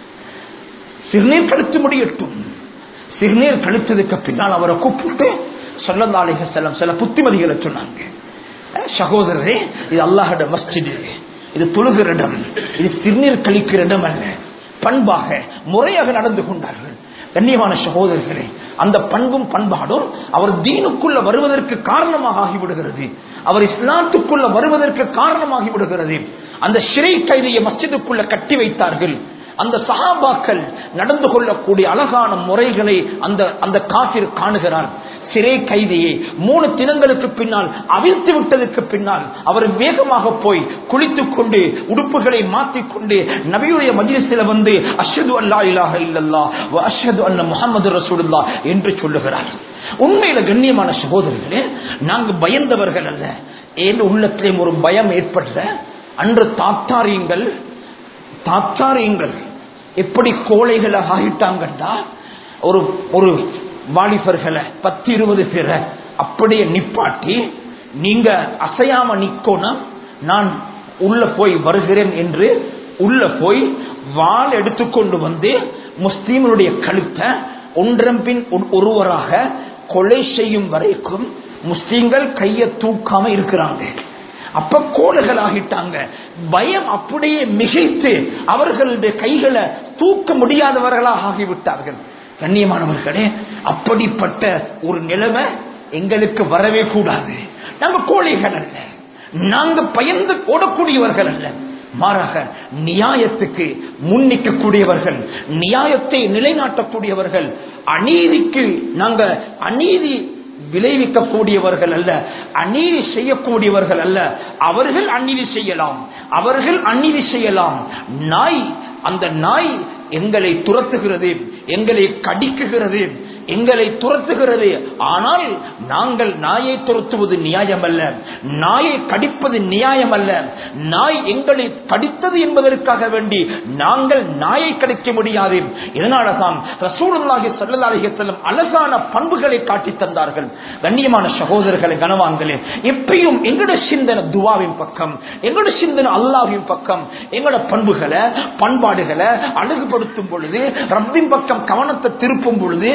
[SPEAKER 1] சிறுநீர் கழித்து முடியட்டும் சிறுநீர் கழித்ததுக்கு பின்னால் அவரை கூப்பிட்டு ஸல்லல்லாஹு அலைஹி வஸல்லம் சில புத்திமதிகளை சொன்னாங்க அஹ் சகோதரரே இது அல்லாஹ்வோட மஸ்ஜித் இது தொழுகிற இடம் இது சிறுநீர் கழிக்கிற இடம் அல்ல பண்பாக முறையாக நடந்து கொண்டார்கள் கண்ணியமான சகோதரர்களே அந்த பண்பும் பண்பாடும் அவர் தீனுக்குள்ள வருவதற்கு காரணமாக ஆகிவிடுகிறது அவர் இஸ்லாத்துக்குள்ள வருவதற்கு காரணமாகி விடுகிறது அந்த சிறை கைதியை மஸ்ஜிதுக்குள்ள கட்டி வைத்தார்கள் அந்த சஹாபாக்கள் நடந்து கொள்ளக்கூடிய அழகான முறைகளை அந்த அந்த காபிர் காணுகிறார் சிறை கைதியை மூணு தினங்களுக்கு பின்னால் அவிழ்த்து விட்டதற்கு பின்னால் அவர் வேகமாக போய் குளித்துக் கொண்டு உடுப்புகளை மாற்றிக்கொண்டு நபியுடைய மஜிலிசில வந்து அஷது அல்லா இலாஹ இல்லல்லா அஷது அல்ல முகமது ரசூலுல்லா என்று சொல்லுகிறார் உண்மையில கண்ணியமான சகோதரர்களே நாங்க பயந்தவர்கள் அல்ல ஏன் உள்ளத்திலே ஒரு பயம் ஏற்பட்ட அன்று தாத்தாரியங்கள் தாத்தாரியங்கள் எப்படி கோழைகளை ஆகிட்டாங்கண்டா ஒரு ஒரு வாலிபர்களை பத்து இருபது பேரை அப்படியே நிப்பாட்டி நீங்க அசையாம நிக்கோனா நான் உள்ள போய் வருகிறேன் என்று உள்ள போய் வாள் எடுத்துக்கொண்டு வந்து முஸ்லீம்களுடைய கழுத்தை ஒன்றன் பின் ஒருவராக கொலை செய்யும் வரைக்கும் முஸ்லீம்கள் கையை தூக்காம இருக்கிறாங்க அப்ப கோடுகள் ஆகிட்டாங்க பயம் அப்படியே மிகைத்து அவர்களுடைய கைகளை தூக்க முடியாதவர்களாக ஆகிவிட்டார்கள் கண்ணியமானவர்களே அப்படிப்பட்ட ஒரு நிலைமை எங்களுக்கு வரவே கூடாது நாங்க கோழைகள் அல்ல நாங்க பயந்து ஓடக்கூடியவர்கள் அல்ல மாறாக நியாயத்துக்கு முன்னிக்கக்கூடியவர்கள் நியாயத்தை நிலைநாட்டக்கூடியவர்கள் அநீதிக்கு நாங்க அநீதி விளைவிக்கக்கூடியவர்கள் அல்ல அநீதி செய்யக்கூடியவர்கள் அல்ல அவர்கள் அநீதி செய்யலாம் அவர்கள் அநீதி செய்யலாம் நாய் அந்த நாய் எங்களை துரத்துகிறது எங்களை கடிக்குகிறது எங்களை துரத்துகிறது ஆனால் நாங்கள் நாயை துரத்துவது நியாயம் அல்ல நாயை கடிப்பது நியாயம் அல்ல நாய் எங்களை கடித்தது என்பதற்காக வேண்டி நாங்கள் நாயை கடிக்க முடியாது இதனால தான் ரசூலுல்லாஹி ஸல்லல்லாஹு அலைஹி வஸல்லம் அழகான பண்புகளை காட்டி தந்தார்கள் கண்ணியமான சகோதரர்களை கனவான்களே எப்பயும் எங்களோட சிந்தனை துவாவின் பக்கம் எங்களோட சிந்தனை அல்லாஹ்வின் பக்கம் எங்களோட பண்புகளை பண்பாடுகளை அழகுபடுத்தும் பொழுது ரப்பின் பக்கம் கவனத்தை திருப்பும் பொழுது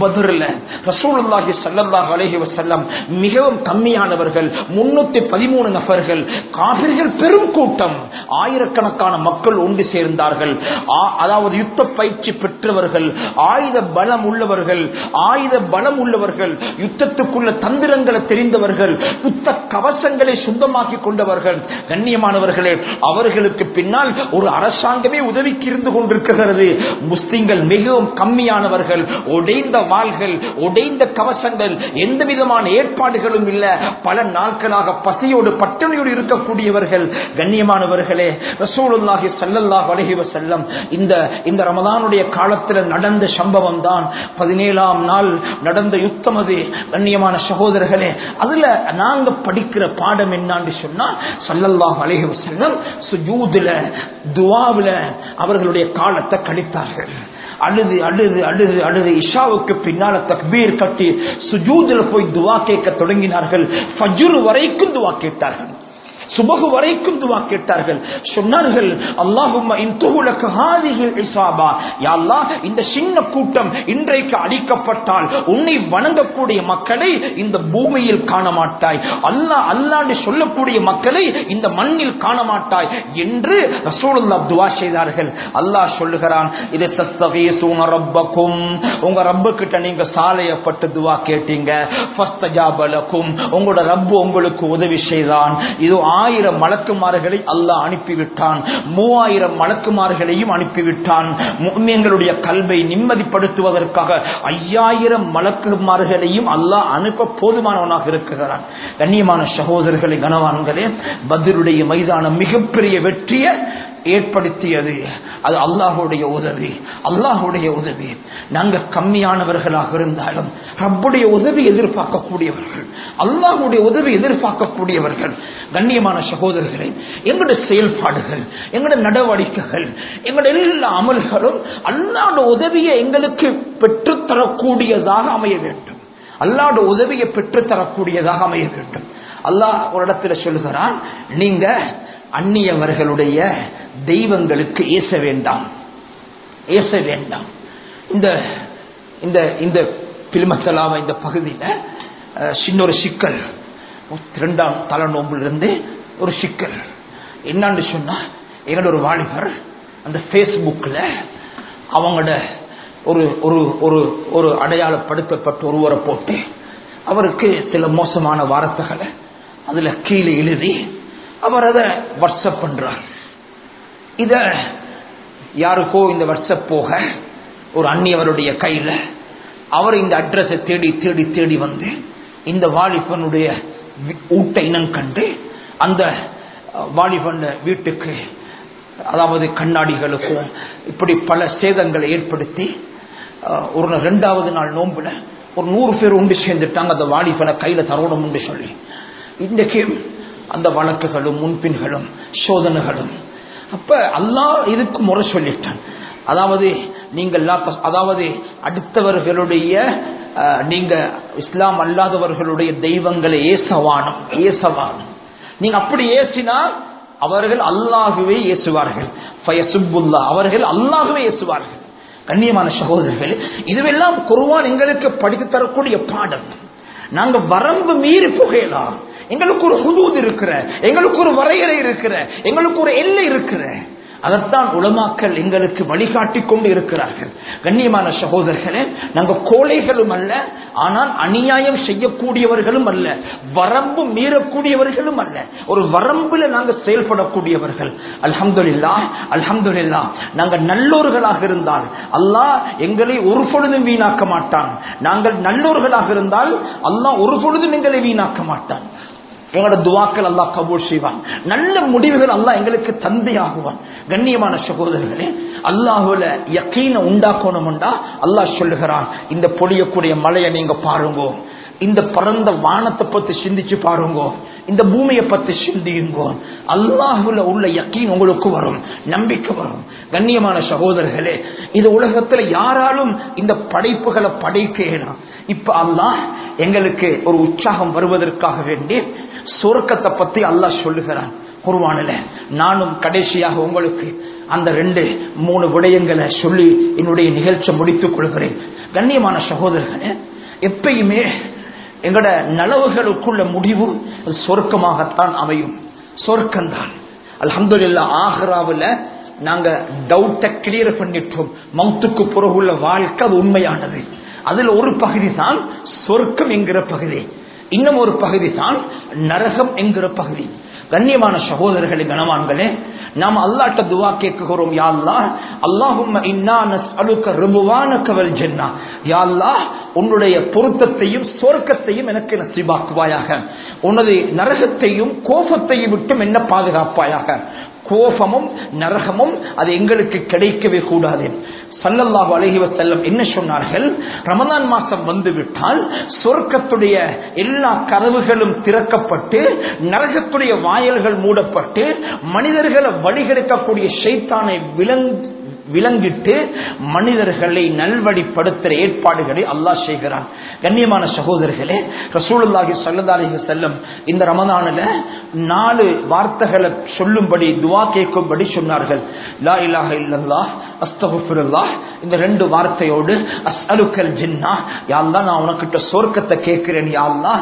[SPEAKER 1] பத்ரில் ரசூலுல்லாஹி ஸல்லல்லாஹு அலைஹி வஸல்லம் மிகவும் கம்மியானவர்கள் முன்னூத்தி பதிமூணு நபர்கள் காபிர்கள் பெரும் கூட்டம் ஆயிரக்கணக்கான மக்கள் ஒன்று சேர்ந்தார்கள் ஆ- அதாவது யுத்த பயிற்சி பெற்றவர்கள் ஆயுத பலம் உள்ளவர்கள் ஆயுத பலம் உள்ளவர்கள் யுத்தத்துக்குள்ள தந்திரங்களை தெரிந்தவர்கள் யுத்த கவசங்களை சுத்தமாக்கி கொண்டவர்கள் கண்ணியமானவர்களே அவர்களுக்கு பின்னால் ஒரு அரசாங்கமே உதவிக்கு இருந்து கொண்டிருக்கிறது முஸ்லிம்கள் மிகவும் கம்மியானவர்கள் உடைந்த வாள்கள் உடைந்த கவசங்கள் எந்த விதமான ஏற்பாடுகளும் இல்ல பல நாட்களாக பசியோடு பட்டினியோடு இருக்கக்கூடியவர்கள் கண்ணியமானவர்களே ரசூலுல்லாஹி ஸல்லல்லாஹு அலைஹி வஸல்லம் இந்த இந்த ரமதானுடைய காலத்தில் நடந்த சம்பவம் தான் பதினேழாம் நாள் நடந்த யுத்தம் அது கண்ணியமான சகோதரர்களே அதுல நாங்க படிக்கிற பாடம் என்னன்னு சொன்னா ஸல்லல்லாஹு அலைஹி வஸல்லம் சுஜூதுல துஆவுல அவர்களுடைய காலத்தை கழித்தார்கள் அழுது அழுது அழுது அழுது இஷாவுக்கு பின்னால தக்பீர் கட்டி சுஜூதுல போய் துவா கேட்க தொடங்கினார்கள் ஃபஜ்ர் வரைக்கும் துவா கேட்டார்கள் சுபகு வரைக்கும் துவா கேட்டார்கள் சொன்னார்கள் அல்லாஹும்ம இன் துஹுலக ஹாதிஹில் இஸாபா யா அல்லாஹ் இந்த சின்ன கூட்டம் இன்றைக்கு அழிக்கப்பட்டால் உன்னை வணங்கக்கூடிய மக்களை இந்த பூமியில் காண மாட்டாய் அல்லாஹ் அல்லாஹ்னு சொல்லக்கூடிய மக்களை இந்த மண்ணில் காண மாட்டாய் என்று ரசூலுல்லாஹ் துவா செய்தார்கள் அல்லாஹ் சொல்லுகிறான் இது தஸ்தகீசூன ரப்பக்கும் உங்க ரப்பு கிட்ட நீங்க சாலையப்பட்டு துவா கேட்டீங்க ஃபஸ்தஜாப லக்கும் உங்களோட ரப்பு உங்களுக்கு உதவி செய்தான் இது ஆயிரம் மலக்குமார்களை அல்லாஹ் அனுப்பிவிட்டான் மூவாயிரம் மலக்குமார்களையும் அனுப்பிவிட்டான் முக்மியங்களுடைய கல்வை நிம்மதிப்படுத்துவதற்காக ஐயாயிரம் மலக்குமார்களையும் அல்லாஹ் அனுப்ப போதுமானவனாக இருக்கிறான் கண்ணியமான சகோதரர்களை கனவான்களே பதிலுடைய மைதானம் மிகப்பெரிய வெற்றியை ஏற்படுத்தியது அது அல்லாஹுடைய உதவி அல்லாஹுடைய உதவி நாங்க கம்மியானவர்களாக இருந்தாலும் ரப்புடைய உதவி எதிர்பார்க்கக்கூடியவர்கள் அல்லாஹுடைய உதவி எதிர்பார்க்கக்கூடியவர்கள் கண்ணியமான சகோதரர்களே எங்களுடைய செயல்பாடுகள் எங்களுடைய நடவடிக்கைகள் எங்களுடைய எல்லா அமல்களும் அல்லாஹ்வுடைய உதவியை எங்களுக்கு பெற்றுத்தரக்கூடியதாக அமைய வேண்டும் அல்லாஹ்வுடைய உதவியை பெற்றுத்தரக்கூடியதாக அமைய வேண்டும் அல்லாஹ் ஒரு இடத்துல சொல்லுகிறான் நீங்க அந்நியவர்களுடைய தெய்வங்களுக்கு ஏச வேண்டாம் ஏச வேண்டாம் இந்த இந்த இந்த பிலிமத்தலாம இந்த பகுதியில் அஹ், சின்ன ஒரு சிக்கல் இரண்டாம் தலை நோம்பிலிருந்து ஒரு சிக்கல் என்னன்னு சொன்னா எங்களோட ஒரு வாலிபர் அந்த ஃபேஸ்புக்கில் அவங்களோட ஒரு ஒரு ஒரு ஒரு அடையாளப்படுத்தப்பட்ட ஒருவரை போட்டு அவருக்கு சில மோசமான வார்த்தைகளை அதுல கீழே எழுதி அவர் அதை வாட்ஸ்அப் பண்றார் இத யாருக்கோ இந்த வாட்ஸ்அப் போக ஒரு அந்நியவருடைய கையில அவர் இந்த அட்ரஸை தேடி தேடி தேடி வந்து இந்த வாலிபனுடைய வி- ஊட்ட இனம் கண்டு அந்த அஹ், வாலிபன் வீட்டுக்கு அதாவது கண்ணாடிகளுக்கும் இப்படி பல சேதங்களை ஏற்படுத்தி அஹ், ஒரு நாள் ரெண்டாவது நாள் நோன்புல ஒரு நூறு பேர் உண்டு சேர்ந்துட்டாங்க அந்த வாலிபனை கையில தரணும் உண்டு சொல்லி இன்றைக்கு அந்த வழக்குகளும் முன்பின்களும் சோதனைகளும் அப்ப அல்லாஹ் இதுக்கு முறை சொல்லிட்டான் அதாவது நீங்கள் லா தஸ்- அதாவது அடுத்தவர்களுடைய அஹ், நீங்க இஸ்லாம் அல்லாதவர்களுடைய தெய்வங்களை ஏசவானம் ஏசவானம் நீங்க அப்படி ஏசினா அவர்கள் அல்லாகவே ஏசுவார்கள் ஃபயசுப்புல்லா. அவர்கள் அல்லாகவே ஏசுவார்கள் கண்ணியமான சகோதரர்கள் இதுவெல்லாம் குருவான் எங்களுக்கு படித்து தரக்கூடிய பாடம் நாங்க வரம்பு மீறி புகையலாம் எங்களுக்கு ஒரு ஹுதூத் இருக்கிற எங்களுக்கு ஒரு வரையறை இருக்கிற எங்களுக்கு ஒரு எல்லை இருக்கிற அதைத்தான் உலமாக்கள் எங்களுக்கு வழிகாட்டி கொண்டு இருக்கிறார்கள் கண்ணியமான சகோதரர்களே நாங்க கோழைகளும் அல்ல ஆனால் அநியாயம் செய்யக்கூடியவர்களும் அல்ல வரம்பு மீறக்கூடியவர்களும் அல்ல ஒரு வரம்புல நாங்க செயல்படக்கூடியவர்கள் அல்ஹம்துலில்லா அல்ஹம்துலில்லா நாங்க நல்லோர்களாக இருந்தால் அல்லாஹ் எங்களை ஒரு பொழுதும் வீணாக்க மாட்டான் நாங்கள் நல்லோர்களாக இருந்தால் அல்லாஹ் ஒரு பொழுதும் எங்களை வீணாக்க மாட்டான் எங்களோட துவாக்கள் அல்லாஹ் கபூல் செய்வான் நல்ல முடிவுகள் அல்லாஹ் எங்களுக்கு தந்தையாகுவான் கண்ணியமான சகோதரர்களே அல்லாஹுல யக்கீன உண்டாக்கணும்டா அல்லாஹ் சொல்லுகிறான் இந்த பொழியக்கூடிய மலையை நீங்க பாருங்க இந்த பரந்த வானத்தை பத்தி சிந்திச்சு பாருங்க இந்த பூமியை பத்தி சிந்தியுங்க அல்லாஹுல உள்ள யக்கீன் உங்களுக்கு வரும் நம்பிக்கை வரும் கண்ணியமான சகோதரர்களே இது உலகத்துல யாராலும் இந்த படைப்புகளை படைக்க இயலாம் இப்ப அல்லாஹ் எங்களுக்கு ஒரு உற்சாகம் வருவதற்காக வேண்டி சுருக்கத்தை பத்தி அல்லாஹ் சொல்லுகிறான் குர்வானில் நானும் கடைசியாக உங்களுக்கு அந்த ரெண்டு மூணு விடயங்களை சொல்லி என்னுடைய நிகழ்ச்சி முடித்துக் கொள்கிறேன் கண்ணியமான சகோதரர்களே எப்பயுமே எங்களோட நலவுகளுக்குள்ள முடிவு சொர்க்கமாகத்தான் அமையும் சொர்க்கம்தான் அல்ஹம்துலில்லா ஆஹ்ராவில் நாங்க டவுட்டை கிளியர் பண்ணிட்டோம் மௌத்துக்கு பிறகுள்ள வாழ்க்கை அது உண்மையானது அதுல ஒரு பகுதி தான் சொர்க்கம் என்கிற பகுதி இன்னும் ஒரு பகுதி தான் நரகம் என்கிற பகுதி கண்ணியமான சகோதரர்களே கனவான்களே நாம் அல்லாட்ட துவா கேட்கிறோம் யா அல்லாஹ் அல்லாஹும்ம இன்னா நஸ்அலுக ரிபுவானக வல் ஜன்னah யா அல்லாஹ் உன்னுடைய பொருத்தத்தையும் சொர்க்கத்தையும் எனக்கு நசீபாக்குவாயாக உனது நரகத்தையும் கோபத்தையும் விட்டும் என்ன பாதுகாப்பாயாக கோபமும் நரகமும் அது எங்களுக்கு கிடைக்கவே கூடாது சல்லல்லாஹு அலைஹி வஸல்லம் என்ன சொன்னார்கள் ரமதான் மாசம் வந்து விட்டால் சொர்க்கத்துடைய எல்லா கதவுகளும் திறக்கப்பட்டு நரகத்துடைய வாயல்கள் மூடப்பட்டு மனிதர்களை வழிகெடுக்கக்கூடிய ஷைத்தானை விலங்கு விலங்கிட்டு மனிதர்களை நல்வழிப்படுத்துகிற ஏற்பாடுகளை அல்லாஹ் செய்கிறான் கண்ணியமான சகோதரர்களே ரசூலுல்லாஹி ஸல்லல்லாஹு அலைஹி வஸல்லம் இந்த ரமதானில் நாலு வார்த்தைகளை சொல்லும்படி துவா கேட்கும்படி சொன்னார்கள் லா இலாஹ இல்லல்லாஹ் அஸ்தகுஃபிருல்லாஹ் இந்த ரெண்டு வார்த்தையோடு அஸ்அலுக்கல் ஜின்னா யா அல்லாஹ் நான் உனக்கிட்ட சொர்க்கத்தை கேட்கிறேன் யா அல்லாஹ்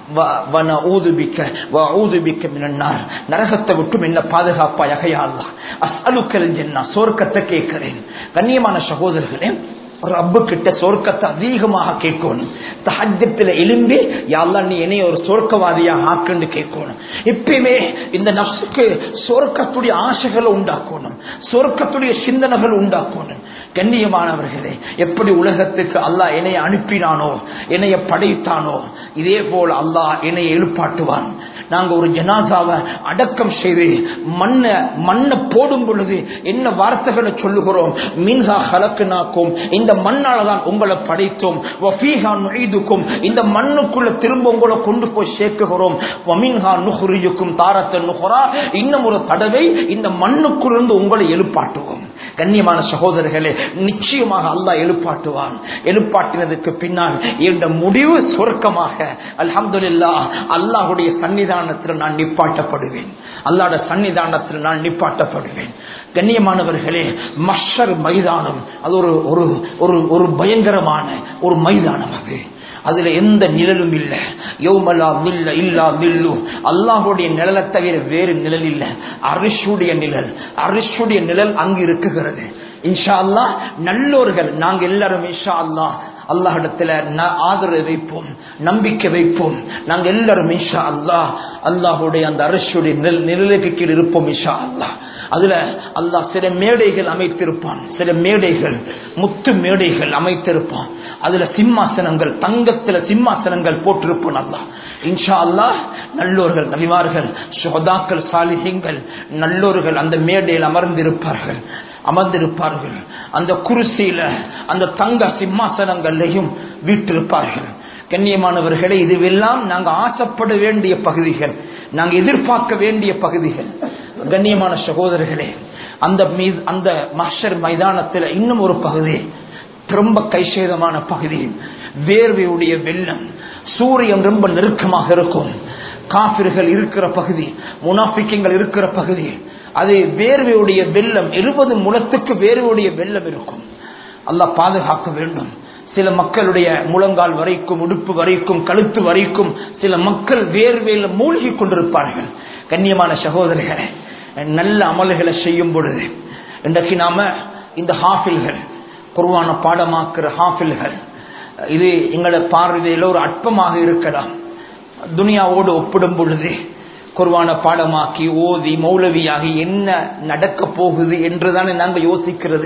[SPEAKER 1] வன ஊதுபிக்க வ ஊதுபிக்க மினன்னார் நரகத்தை விட்டும் என்ன பாதுகாப்பாயாக யா அல்லாஹ் அஸ்அலுக்கல் ஜின்னா சொர்க்கத்தை கேட்கிறேன் கண்ணியமான சகோதரர்களே ரப்பு கிட்ட சொர்க்கத்தை அதிகமாக கேட்கணும் தஹஜத்துல எலும்பி யாழ்லா நீ என்னைய ஒரு சொர்க்கவாதியா ஆக்குன்னு கேட்கணும் எப்பயுமே இந்த நப்சுக்கு சொர்க்கத்துடைய ஆசைகளை உண்டாக்கணும் சொர்க்கத்துடைய சிந்தனைகள் உண்டாக்கணும் கண்ணியமானவர்களே எப்படி உலகத்துக்கு அல்லாஹ் என்னைய அனுப்பினானோ என்னைய படைத்தானோ இதே போல் அல்லாஹ் என்னைய எழுப்பாட்டுவான் நாங்க ஒரு ஜனாசாவை அடக்கம் செய்து மண்ணை மண்ணை போடும் பொழுது என்ன வார்த்தைகளை சொல்லுகிறோம் மீன்ஹா ஹலக்குனாக்கும் இந்த மண்ணால தான் உங்களை படைத்தோம் வஃபீஹா நுழைதுக்கும் இந்த மண்ணுக்குள்ள திரும்ப உங்களை கொண்டு போய் சேர்க்குகிறோம் வமீன்ஹா நுஹுரியுக்கும் தாரத்த நுஹரா இன்னும் ஒரு தடவை இந்த மண்ணுக்குள்ளிருந்து உங்களை எழுப்பாட்டுவோம் கண்ணியமான சகோதரர்களே நிச்சயமாக அல்லாஹ் எழுப்பாட்டுவான் எழுப்பாட்டினதுக்கு பின்னால் இந்த முடிவு சொர்க்கமாக அல்ஹம்துலில்லா அல்லாஹுடைய சன்னிதானத்தில் நான் நிப்பாட்டப்படுவேன் அல்லாட சன்னிதானத்தில் நான் நிப்பாட்டப்படுவேன் கண்ணியமானவர்களே மஷர் மைதானம் அது ஒரு ஒரு ஒரு ஒரு பயங்கரமான ஒரு மைதானம் அது அதுல எந்த நிழலும் இல்லை யௌமலா நில்ல இல்லா நில்லு அல்லாஹுடைய நிழலை தவிர வேறு நிழல் இல்லை அரிஷுடைய நிழல் அரிஷுடைய நிழல் அங்கு இருக்குகிறது இன்ஷா அல்லா நல்லோர்கள் நாங்க எல்லாரும் இன்ஷா அல்லா அல்லாஹிடத்துல ஆதரவு வைப்போம் நம்பிக்கை வைப்போம் நாங்க எல்லாரும் இன்ஷா அல்லாஹ் அல்லாஹுடைய அந்த அரசுடைய நிழலுக்கு கீழ் இருப்போம் இன்ஷா அல்லாஹ் அதுல அல்லாஹ் சில மேடைகள் அமைத்திருப்பான் சில மேடைகள் முத்து மேடைகள் அமைத்திருப்பான் அதுல சிம்மாசனங்கள் தங்கத்துல சிம்மாசனங்கள் போட்டிருப்பான் அல்லாஹ் இன்ஷா அல்லாஹ் நல்லோர்கள் நபிமார்கள் சுகதாக்கள் சாலிஹங்கள் நல்லோர்கள் அந்த மேடையில் அமர்ந்திருப்பார்கள் அமர்ந்திருப்பார்கள் அந்த குருசியில அந்த தங்க சிம்மாசனங்களையும் வீட்டிருப்பார்கள் கண்ணியமானவர்களே இதுவெல்லாம் நாங்க ஆசைப்பட வேண்டிய பகுதிகள் நாங்க எதிர்பார்க்க வேண்டிய பகுதிகள் கண்ணியமான சகோதரர்களே அந்த மீது அந்த மஷர் மைதானத்தில் இன்னும் ஒரு பகுதி ரொம்ப கைசேதமான பகுதி வேர்வையுடைய வெள்ளம் சூரியன் ரொம்ப நெருக்கமாக இருக்கும் காபிர்கள் இருக்கிற பகுதி முனாஃபிக்கங்கள் இருக்கிற பகுதி அது வேர்வையுடைய வெள்ளம் எழுபது முழத்துக்கு வேர்வையுடைய வெள்ளம் இருக்கும் அல்லாஹ் பாதுகாக்க வேண்டும் சில மக்களுடைய முழங்கால் வரைக்கும் உடுப்பு வரைக்கும் கழுத்து வரைக்கும் சில மக்கள் வேர்வையில் மூழ்கி கொண்டிருப்பார்கள் கண்ணியமான சகோதரிகளை நல்ல அமல்களை செய்யும் பொழுது இன்றைக்கு நாம இந்த ஹாஃபில்கள் குருவான பாடமாக்குற ஹாஃபில்கள் இது எங்களோட பார்வையில் ஒரு அற்பமாக இருக்கலாம் துனியாவோடு ஒப்பிடும் பொழுது குர்வான பாடமாக்கி ஓதி மௌலவியாகி என்ன நடக்க போகுது என்றுதானே நாங்கள் யோசிக்கிறது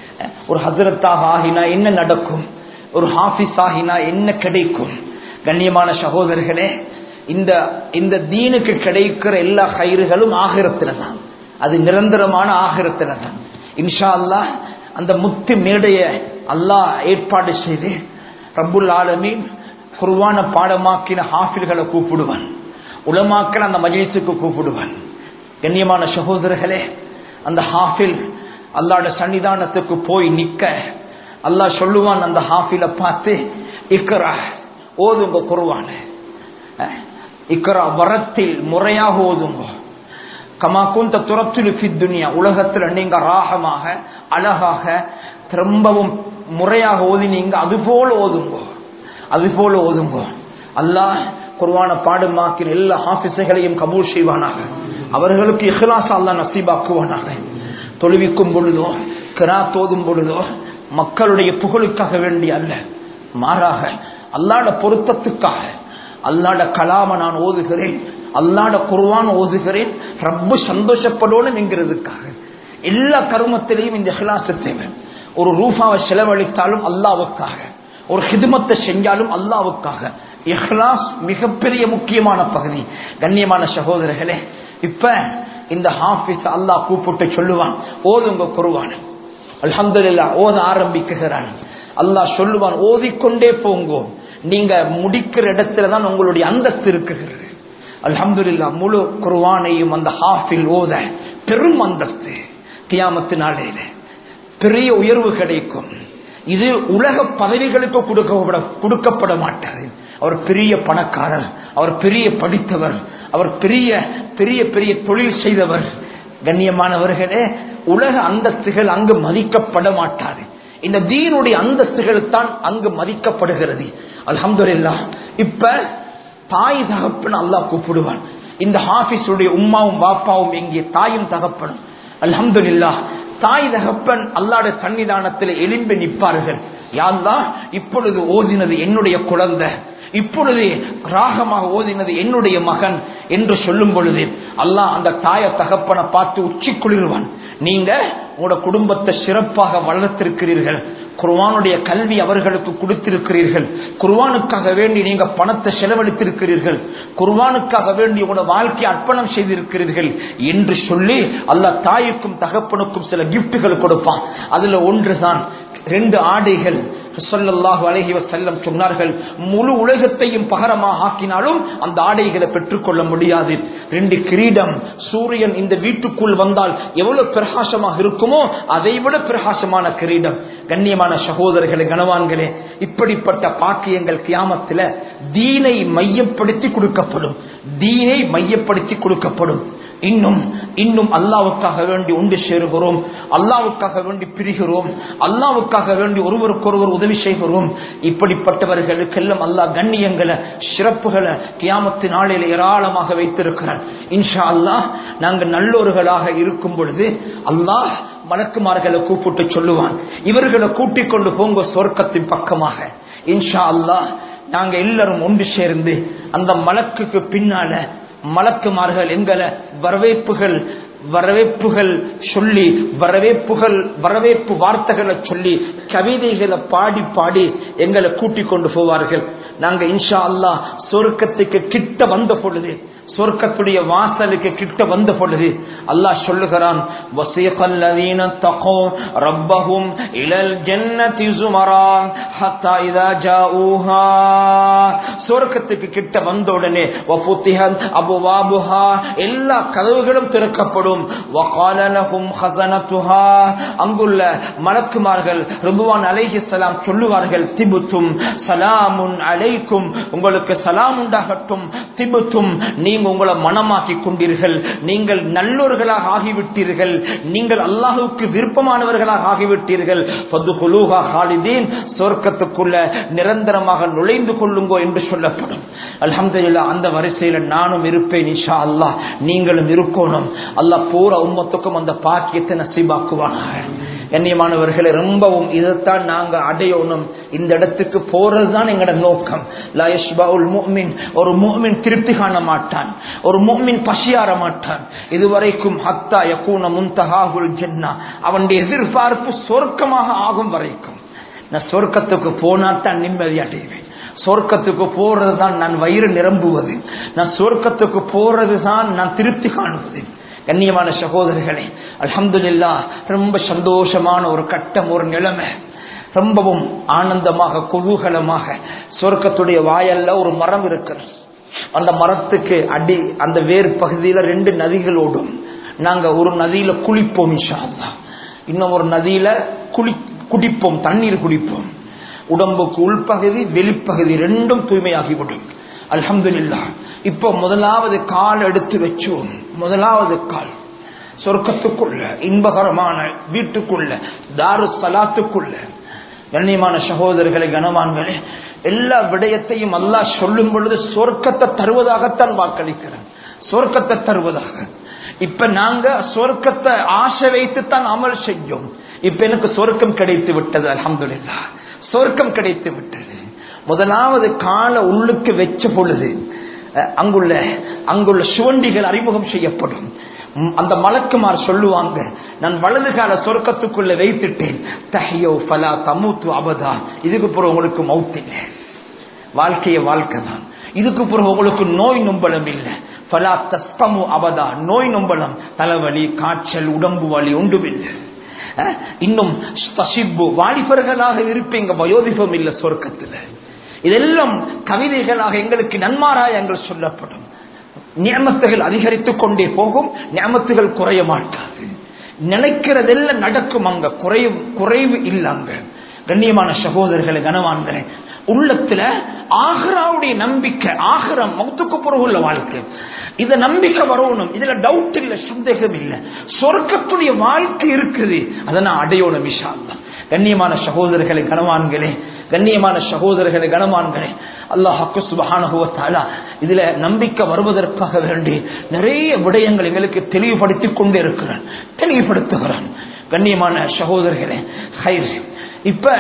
[SPEAKER 1] ஒரு ஹசரத்தாக ஆகினா என்ன நடக்கும் ஒரு ஹாஃபிஸ் ஆகினா என்ன கிடைக்கும் கண்ணியமான சகோதரர்களே இந்த இந்த தீனுக்கு கிடைக்கிற எல்லா கயிறுகளும் ஆகிரத்துல தான் அது நிரந்தரமான ஆகிரத்துல தான் இன்ஷா அல்லாஹ் அந்த முத்து மேடைய அல்லாஹ் ஏற்பாடு செய்து ரப்புல் ஆலமீன் குருவான பாடமாக்கின ஹாஃபில்களை கூப்பிடுவான் உலமாக்கள் அந்த மஜிலிசுக்கு கூப்பிடுவான் கண்ணியமான சகோதரர்களே அந்த ஹாஃபில் அல்லாட சன்னிதானத்துக்கு போய் நிக்க அல்லாஹ் சொல்லுவான் அந்த ஹாஃபில பார்த்து இக்கரா ஓதுங்க குருவான இக்கரா வரத்தில் முறையாக ஓதுங்க கமா குந்த துரத்துலு துனியா உலகத்துல நீங்க ராகமாக அழகாக திரும்பவும் முறையாக ஓதினீங்க அதுபோல ஓதுங்க அதுபோல ஓதுங்க அல்லாஹ் குர்வான பாடுமாக்கிற எல்லா ஆபிசுகளையும் கபூல் செய்வானாக அவர்களுக்கு இஹ்லாஸ் அல்லா நசீபாக்குவானாக தொழுவிக்கும் பொழுதோ கிரா தோதும் பொழுதோ மக்களுடைய புகழுக்காக வேண்டி அல்ல மாறாக அல்லாட பொருத்தத்துக்காக அல்லாட கலாம நான் ஓதுகிறேன் அல்லாட குருவான் ஓதுகிறேன் ரப்பு சந்தோஷப்படணும் என்கிறதுக்காக எல்லா கருமத்திலையும் இந்த ஹிலாச தேவை ஒரு ரூபாவை செலவழித்தாலும் அல்லாவுக்காக ஒரு ஹிதுமத்தை செஞ்சாலும் அல்லாவுக்காக இஹ்லாஸ் மிகப்பெரிய முக்கியமான பகுதி கண்ணியமான சகோதரர்களே இப்ப இந்த ஹாபிஸ் அல்லாஹ் கூப்பிட்டு சொல்லுவான் ஓதுங்க குருவான் அல்ஹம்துலில்லா ஓத ஆரம்பிக்குகிறான் அல்லாஹ் சொல்லுவான் ஓதிக்கொண்டே போங்கோ நீங்க முடிக்கிற இடத்துல தான் உங்களுடைய அந்தஸ்து இருக்குகிறது அல்ஹம்துலில்லா முழு குருவானையும் அந்த ஹாஃபில் ஓத பெரும் அந்தஸ்து கியாமத்து நாளையில பெரிய உயர்வு கிடைக்கும் இது உலக பதவிகளுக்கு கொடுக்கப்பட கொடுக்கப்பட மாட்டார் அவர் பெரிய பணக்காரர் அவர் பெரிய படித்தவர் அவர் பெரிய பெரிய பெரிய தொழில் செய்தவர் கண்ணியமானவர்களே உலக அந்தஸ்துகள் அங்கு மதிக்கப்பட மாட்டாது இந்த தீனுடைய அந்தஸ்துகள் தான் அங்கு மதிக்கப்படுகிறது அல்ஹம்துலில்லா இப்ப தாய் தகப்பன் அல்லாஹ் கூப்பிடுவான் இந்த ஹாபிஸுடைய உம்மாவும் பாப்பாவும் எங்கே தாயும் தகப்பனும் அல்ஹம்துலில்லா தாய் தகப்பன் அல்லாட சன்னிதானத்தில் எலும்பி நிற்பார்கள் யாருதான் இப்பொழுது ஓதினது என்னுடைய குழந்தை இப்பொழுது ராகமாக ஓதினது என்னுடைய மகன் என்று சொல்லும் பொழுது அல்லாஹ் அந்த தாய தகப்பனை பார்த்து உச்சி குளிர்வான் நீங்க உங்களோட குடும்பத்தை சிறப்பாக வளர்த்திருக்கிறீர்கள் குர்வானுடைய கல்வி அவர்களுக்கு கொடுத்திருக்கிறீர்கள் குர்வானுக்காக வேண்டி நீங்க பணத்தை செலவழித்திருக்கிறீர்கள் குர்வானுக்காக வேண்டி உங்களோட வாழ்க்கையை அர்ப்பணம் செய்திருக்கிறீர்கள் என்று சொல்லி அல்லாஹ் தாய்க்கும் தகப்பனுக்கும் சில கிஃப்டுகள் கொடுப்பான் அதுல ஒன்றுதான் ரெண்டு ஆடைகள் சொல்லல்லாஹு அலஹி வசல்லம் சொன்னார்கள் முழு உலகத்தையும் பகரமாக ஆக்கினாலும் அந்த ஆடைகளை பெற்றுக்கொள்ள முடியாது ரெண்டு கிரீடம் சூரியன் இந்த வீட்டுக்குள் வந்தால் எவ்வளவு பிரகாசமாக இருக்குமோ அதை விட பிரகாசமான கிரீடம் கண்ணியமான சகோதரர்களே கனவான்களே இப்படிப்பட்ட பாக்கியங்கள் கியாமத்தில் தீனை மையப்படுத்தி கொடுக்கப்படும் தீனை மையப்படுத்தி கொடுக்கப்படும் இன்னும் இன்னும் அல்லாவுக்காக வேண்டி ஒன்று சேருகிறோம் அல்லாவுக்காக வேண்டி பிரிகிறோம் அல்லாவுக்காக வேண்டி ஒருவருக்கொருவர் உதவி செய்கிறோம் இப்படிப்பட்டவர்களுக்கெல்லாம் அல்லாஹ் கண்ணியங்களை சிறப்புகளை கியாமத்து நாளில் ஏராளமாக வைத்திருக்கிறார் இன்ஷா அல்லாஹ் நாங்கள் நல்லோர்களாக இருக்கும் பொழுது அல்லாஹ் மலக்குமார்களை கூப்பிட்டு சொல்லுவான் இவர்களை கூட்டிக் கொண்டு போங்க சொர்க்கத்தின் பக்கமாக இன்ஷா அல்லாஹ் நாங்க எல்லாரும் ஒன்று சேர்ந்து அந்த மலக்குக்கு பின்னால மலக்குமார்கள் எங்களை வரவேற்புகள் வரவேற்புகள் சொல்லி வரவேற்புகள் வரவேற்பு வார்த்தைகளை சொல்லி கவிதைகளை பாடி பாடி எங்களை கூட்டிக் கொண்டு போவார்கள் நாங்க இன்ஷா அல்லா சொர்க்கத்துக்கு கிட்ட வந்த பொழுது சொர்க்கத்துடைய வாசலுக்கு கிட்ட வந்த பொழுது அல்லாஹ் சொல்லுகிறான் வசீகல்லதீன தகோ ரப்பஹும் இலல் ஜன்னதி சுமரா ஹத்தா இதா ஜாஊஹா சொர்க்கத்துக்கு கிட்ட வந்த உடனே வபுத்திஹத் அபுவாபுஹா எல்லா கதவுகளும் திறக்கப்படும் வகால லஹும் ஹஸனத்துஹா அங்குள்ள மலக்குமார்கள் ருபுவான் அலைஹிஸ்ஸலாம் சொல்லுவார்கள் திபுத்தும் சலாமுன் அலைக்கும் உங்களுக்கு சலாம் உண்டாகட்டும் திபுத்தும் நீங்க உங்களை மனமாக்கி கொண்டீர்கள் நீங்கள் நல்லோர்களாக ஆகிவிட்டீர்கள் நீங்கள் அல்லாஹுக்கு விருப்பமானவர்களாக ஆகிவிட்டீர்கள் சொர்க்கத்துக்குள்ள நிரந்தரமாக நுழைந்து கொள்ளுங்கோ என்று சொல்லப்படும் அலமதுல்லா அந்த வரிசையில நானும் இருப்பேன் இஷா அல்லாஹ் நீங்களும் இருக்கணும் அல்லாஹ் பூரா உம்மத்துக்கும் அந்த பாக்கியத்தை நசீபாக்குவானாக கண்ணியமானவர்களை ரொம்பவும் இதைத்தான் நாங்க அடையணும் இந்த இடத்துக்கு போறதுதான் எங்களோட நோக்கம் ஒரு முக்மின் திருப்தி காண மாட்டான் ஒரு முக்மின் பசியார மாட்டான் இதுவரைக்கும் ஹத்தா யக்கூன முந்தகாகுல் ஜென்னா அவனுடைய எதிர்பார்ப்பு சொர்க்கமாக ஆகும் வரைக்கும் நான் சொர்க்கத்துக்கு போனா தான் நிம்மதி அடைவேன் சொர்க்கத்துக்கு போறது தான் நான் வயிறு நிரம்புவது நான் சொர்க்கத்துக்கு போறது தான் நான் திருப்தி காணுவது கண்ணியமான சகோதரர்களே அலமதுல்லா ரொம்ப சந்தோஷமான ஒரு கட்டம் ஒரு நிலைமை ரொம்பவும் ஆனந்தமாக குதூகலமாக சொர்க்கத்துடைய வாயல்ல ஒரு மரம் இருக்கிறது அந்த மரத்துக்கு அடி அந்த வேறு பகுதியில ரெண்டு நதிகள் ஓடும் நாங்க ஒரு நதியில குளிப்போம் இன்ஷா இன்னும் ஒரு நதியில குளி குடிப்போம் தண்ணீர் குடிப்போம் உடம்புக்கு உள்பகுதி வெளிப்பகுதி ரெண்டும் தூய்மையாகிவிடும் அல்ஹம்துலில்லா இப்போ முதலாவது கால் எடுத்து வச்சோம் முதலாவது கால் சொர்க்கத்துக்குள்ள இன்பகரமான வீட்டுக்குள்ள தாரு சலாத்துக்குள்ள கண்ணியமான சகோதரர்களை கனவான்களே எல்லா விடயத்தையும் அல்லாஹ் சொல்லும் பொழுது சொர்க்கத்தை தருவதாகத்தான் வாக்களிக்கிறேன் சொர்க்கத்தை தருவதாக இப்ப நாங்க சொர்க்கத்தை ஆசை வைத்துத்தான் அமல் செஞ்சோம் இப்ப எனக்கு சொர்க்கம் கிடைத்து விட்டது அலமதுல்லா சொர்க்கம் கிடைத்து விட்டது முதலாவது கால உள்ளுக்கு வச்ச பொழுது அஹ், அங்குள்ள அங்குள்ள சுவண்டிகள் அறிமுகம் செய்யப்படும் ம், அந்த மலக்குமார் சொல்லுவாங்க நான் வலது கால சொர்க்கத்துக்குள்ள வைத்துட்டேன் தஹியோ ஃபலா தமூத்து அபதா இதுக்கு பிறகு உங்களுக்கு மவுத் இல்லை வாழ்க்கைய வாழ்க்கை தான் இதுக்கு பிறகு உங்களுக்கு நோய் நொம்பலம் இல்லை ஃபலா தஸ்கமு அபதா நோய் நொம்பலம் தலைவலி காய்ச்சல் உடம்பு வலி ஒன்றுமில்லை அஹ், இன்னும் ஸ்தசிப்பு வாலிபர்களாக இருப்பீங்க வயோதிபம் இல்லை சொர்க்கத்துல இதெல்லாம் கவிதைகளாக எங்களுக்கு நன்மாராயங்கள் சொல்லப்படும் நியமத்துகள் அதிகரித்துக் கொண்டே போகும் நியமத்துகள் குறைய மாட்டாது நினைக்கிறதெல்லாம் நடக்கும் அங்க குறைவு குறைவு இல்லாங்க கண்ணியமான சகோதரர்களை கனவான்களே உள்ளத்துல ஆகராவுடைய நம்பிக்கை ஆகரம் மௌத்துக்கு பிறகு உள்ள வாழ்க்கை இத நம்பிக்கை வரணும் இதுல டவுட் இல்ல சந்தேகம் இல்ல சொர்க்கத்துடைய வாழ்க்கை இருக்குது அதை நான் அடையணும் விஷா கண்ணியமான சகோதரர்களை கனவான்களே கண்ணியமான சகோதரர்களை கனவான்களே அல்லாஹ் சுபஹானுவத்தாலா இதுல நம்பிக்கை வருவதற்காக வேண்டி நிறைய விடயங்கள் எங்களுக்கு தெளிவுபடுத்திக் கொண்டே இருக்கிறான் தெளிவுபடுத்துகிறான் கண்ணியமான சகோதரர்களே ஹைர் இப்ப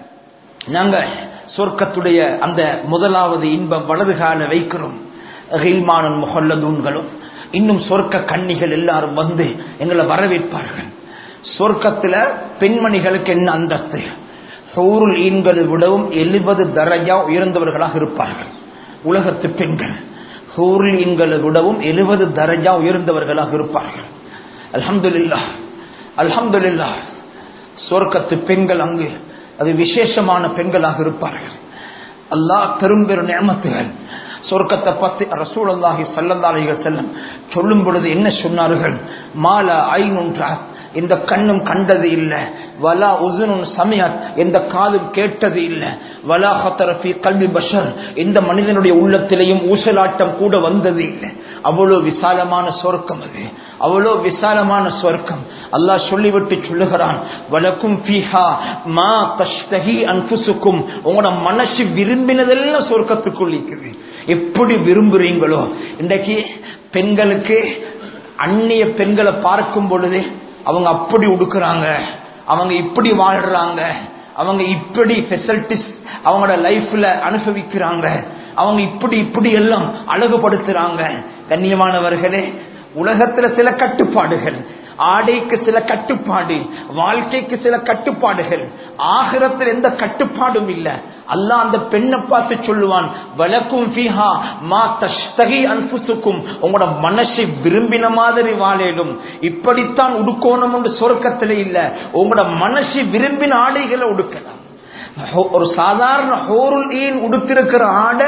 [SPEAKER 1] நாங்க சொர்க்கத்துடைய அந்த முதலாவது இன்பம் வலது கால வைக்கிறோம் ஹில்மானன் முகல்லதூன்களும் இன்னும் சொர்க்க கன்னிகள் எல்லாரும் வந்து எங்களை வரவேற்பார்கள் சொர்க்கத்துல பெண்மணிகளுக்கு என்ன அந்தஸ்து சௌருல் ஈன்களை விடவும் எழுபது தரஜா உயர்ந்தவர்களாக இருப்பார்கள் உலகத்து பெண்கள் சௌருல் ஈன்களை விடவும் எழுபது தரஜா உயர்ந்தவர்களாக இருப்பார்கள் அல்ஹம்துலில்லாஹ் அல்ஹம்துலில்லாஹ் சொர்க்கத்து பெண்கள் அங்கு அது விசேஷமான பெண்களாக இருப்பார்கள் அல்லாஹ் பெரும் பெரும் நியமத்துகள் சொர்க்கத்தை பத்தி ரசூல் அல்லாஹி சல்லல்லாஹிகள் செல்லம் சொல்லும் பொழுது என்ன சொன்னார்கள் மாலா ஐநூன்றா இந்த கண்ணும் கண்டது இல்ல வலா உசுனும் சமயத் எந்த காதும் கேட்டது இல்ல வலா ஹத்தரஃபி கல்வி பஷர் எந்த மனிதனுடைய உள்ளத்திலேயும் ஊசலாட்டம் கூட வந்தது இல்லை அவ்வளோ விசாலமான சொர்க்கம் அது அவ்வளோ விசாலமான சொர்க்கம் அல்லாஹ் சொல்லிவிட்டு சொல்லுகிறான் வலக்கும் ஃபீஹா மா தஷ்தஹி அன்புசுக்கும் உங்களோட மனசு விரும்பினதெல்லாம் சொர்க்கத்துக்குள் இருக்குது எப்படி விரும்புறீங்களோ இன்றைக்கு பெண்களுக்கு அந்நிய பெண்களை பார்க்கும் பொழுது அவங்க அப்படி உடுக்குறாங்க அவங்க இப்படி வாழ்றாங்க அவங்க இப்படி ஃபெசிலிட்டிஸ் அவங்களோட லைஃப்ல அனுபவிக்கிறாங்க அவங்க இப்படி இப்படி எல்லாம் அழகுபடுத்துறாங்க கண்ணியமானவர்களே உலகத்துல சில கட்டுப்பாடுகள் ஆடைக்கு சில கட்டுப்பாடு வாழ்க்கைக்கு சில கட்டுப்பாடுகள் ஆகிரத்தில் எந்த கட்டுப்பாடும் இல்ல அல்லாஹ் அந்த பெண்ணை பார்த்து சொல்லுவான் வழக்கும் ஃபீஹா மா தஷ்தகி அன்புசுக்கும் உங்களோட மனசை விரும்பின மாதிரி வாழேடும் இப்படித்தான் உடுக்கோணும் என்று சொர்க்கத்துல இல்ல உங்களோட மனசை விரும்பின ஆடைகளை உடுக்கலாம் ஒரு சாதாரண ஹோருல் ஈன் உடுத்திருக்கிற ஆடை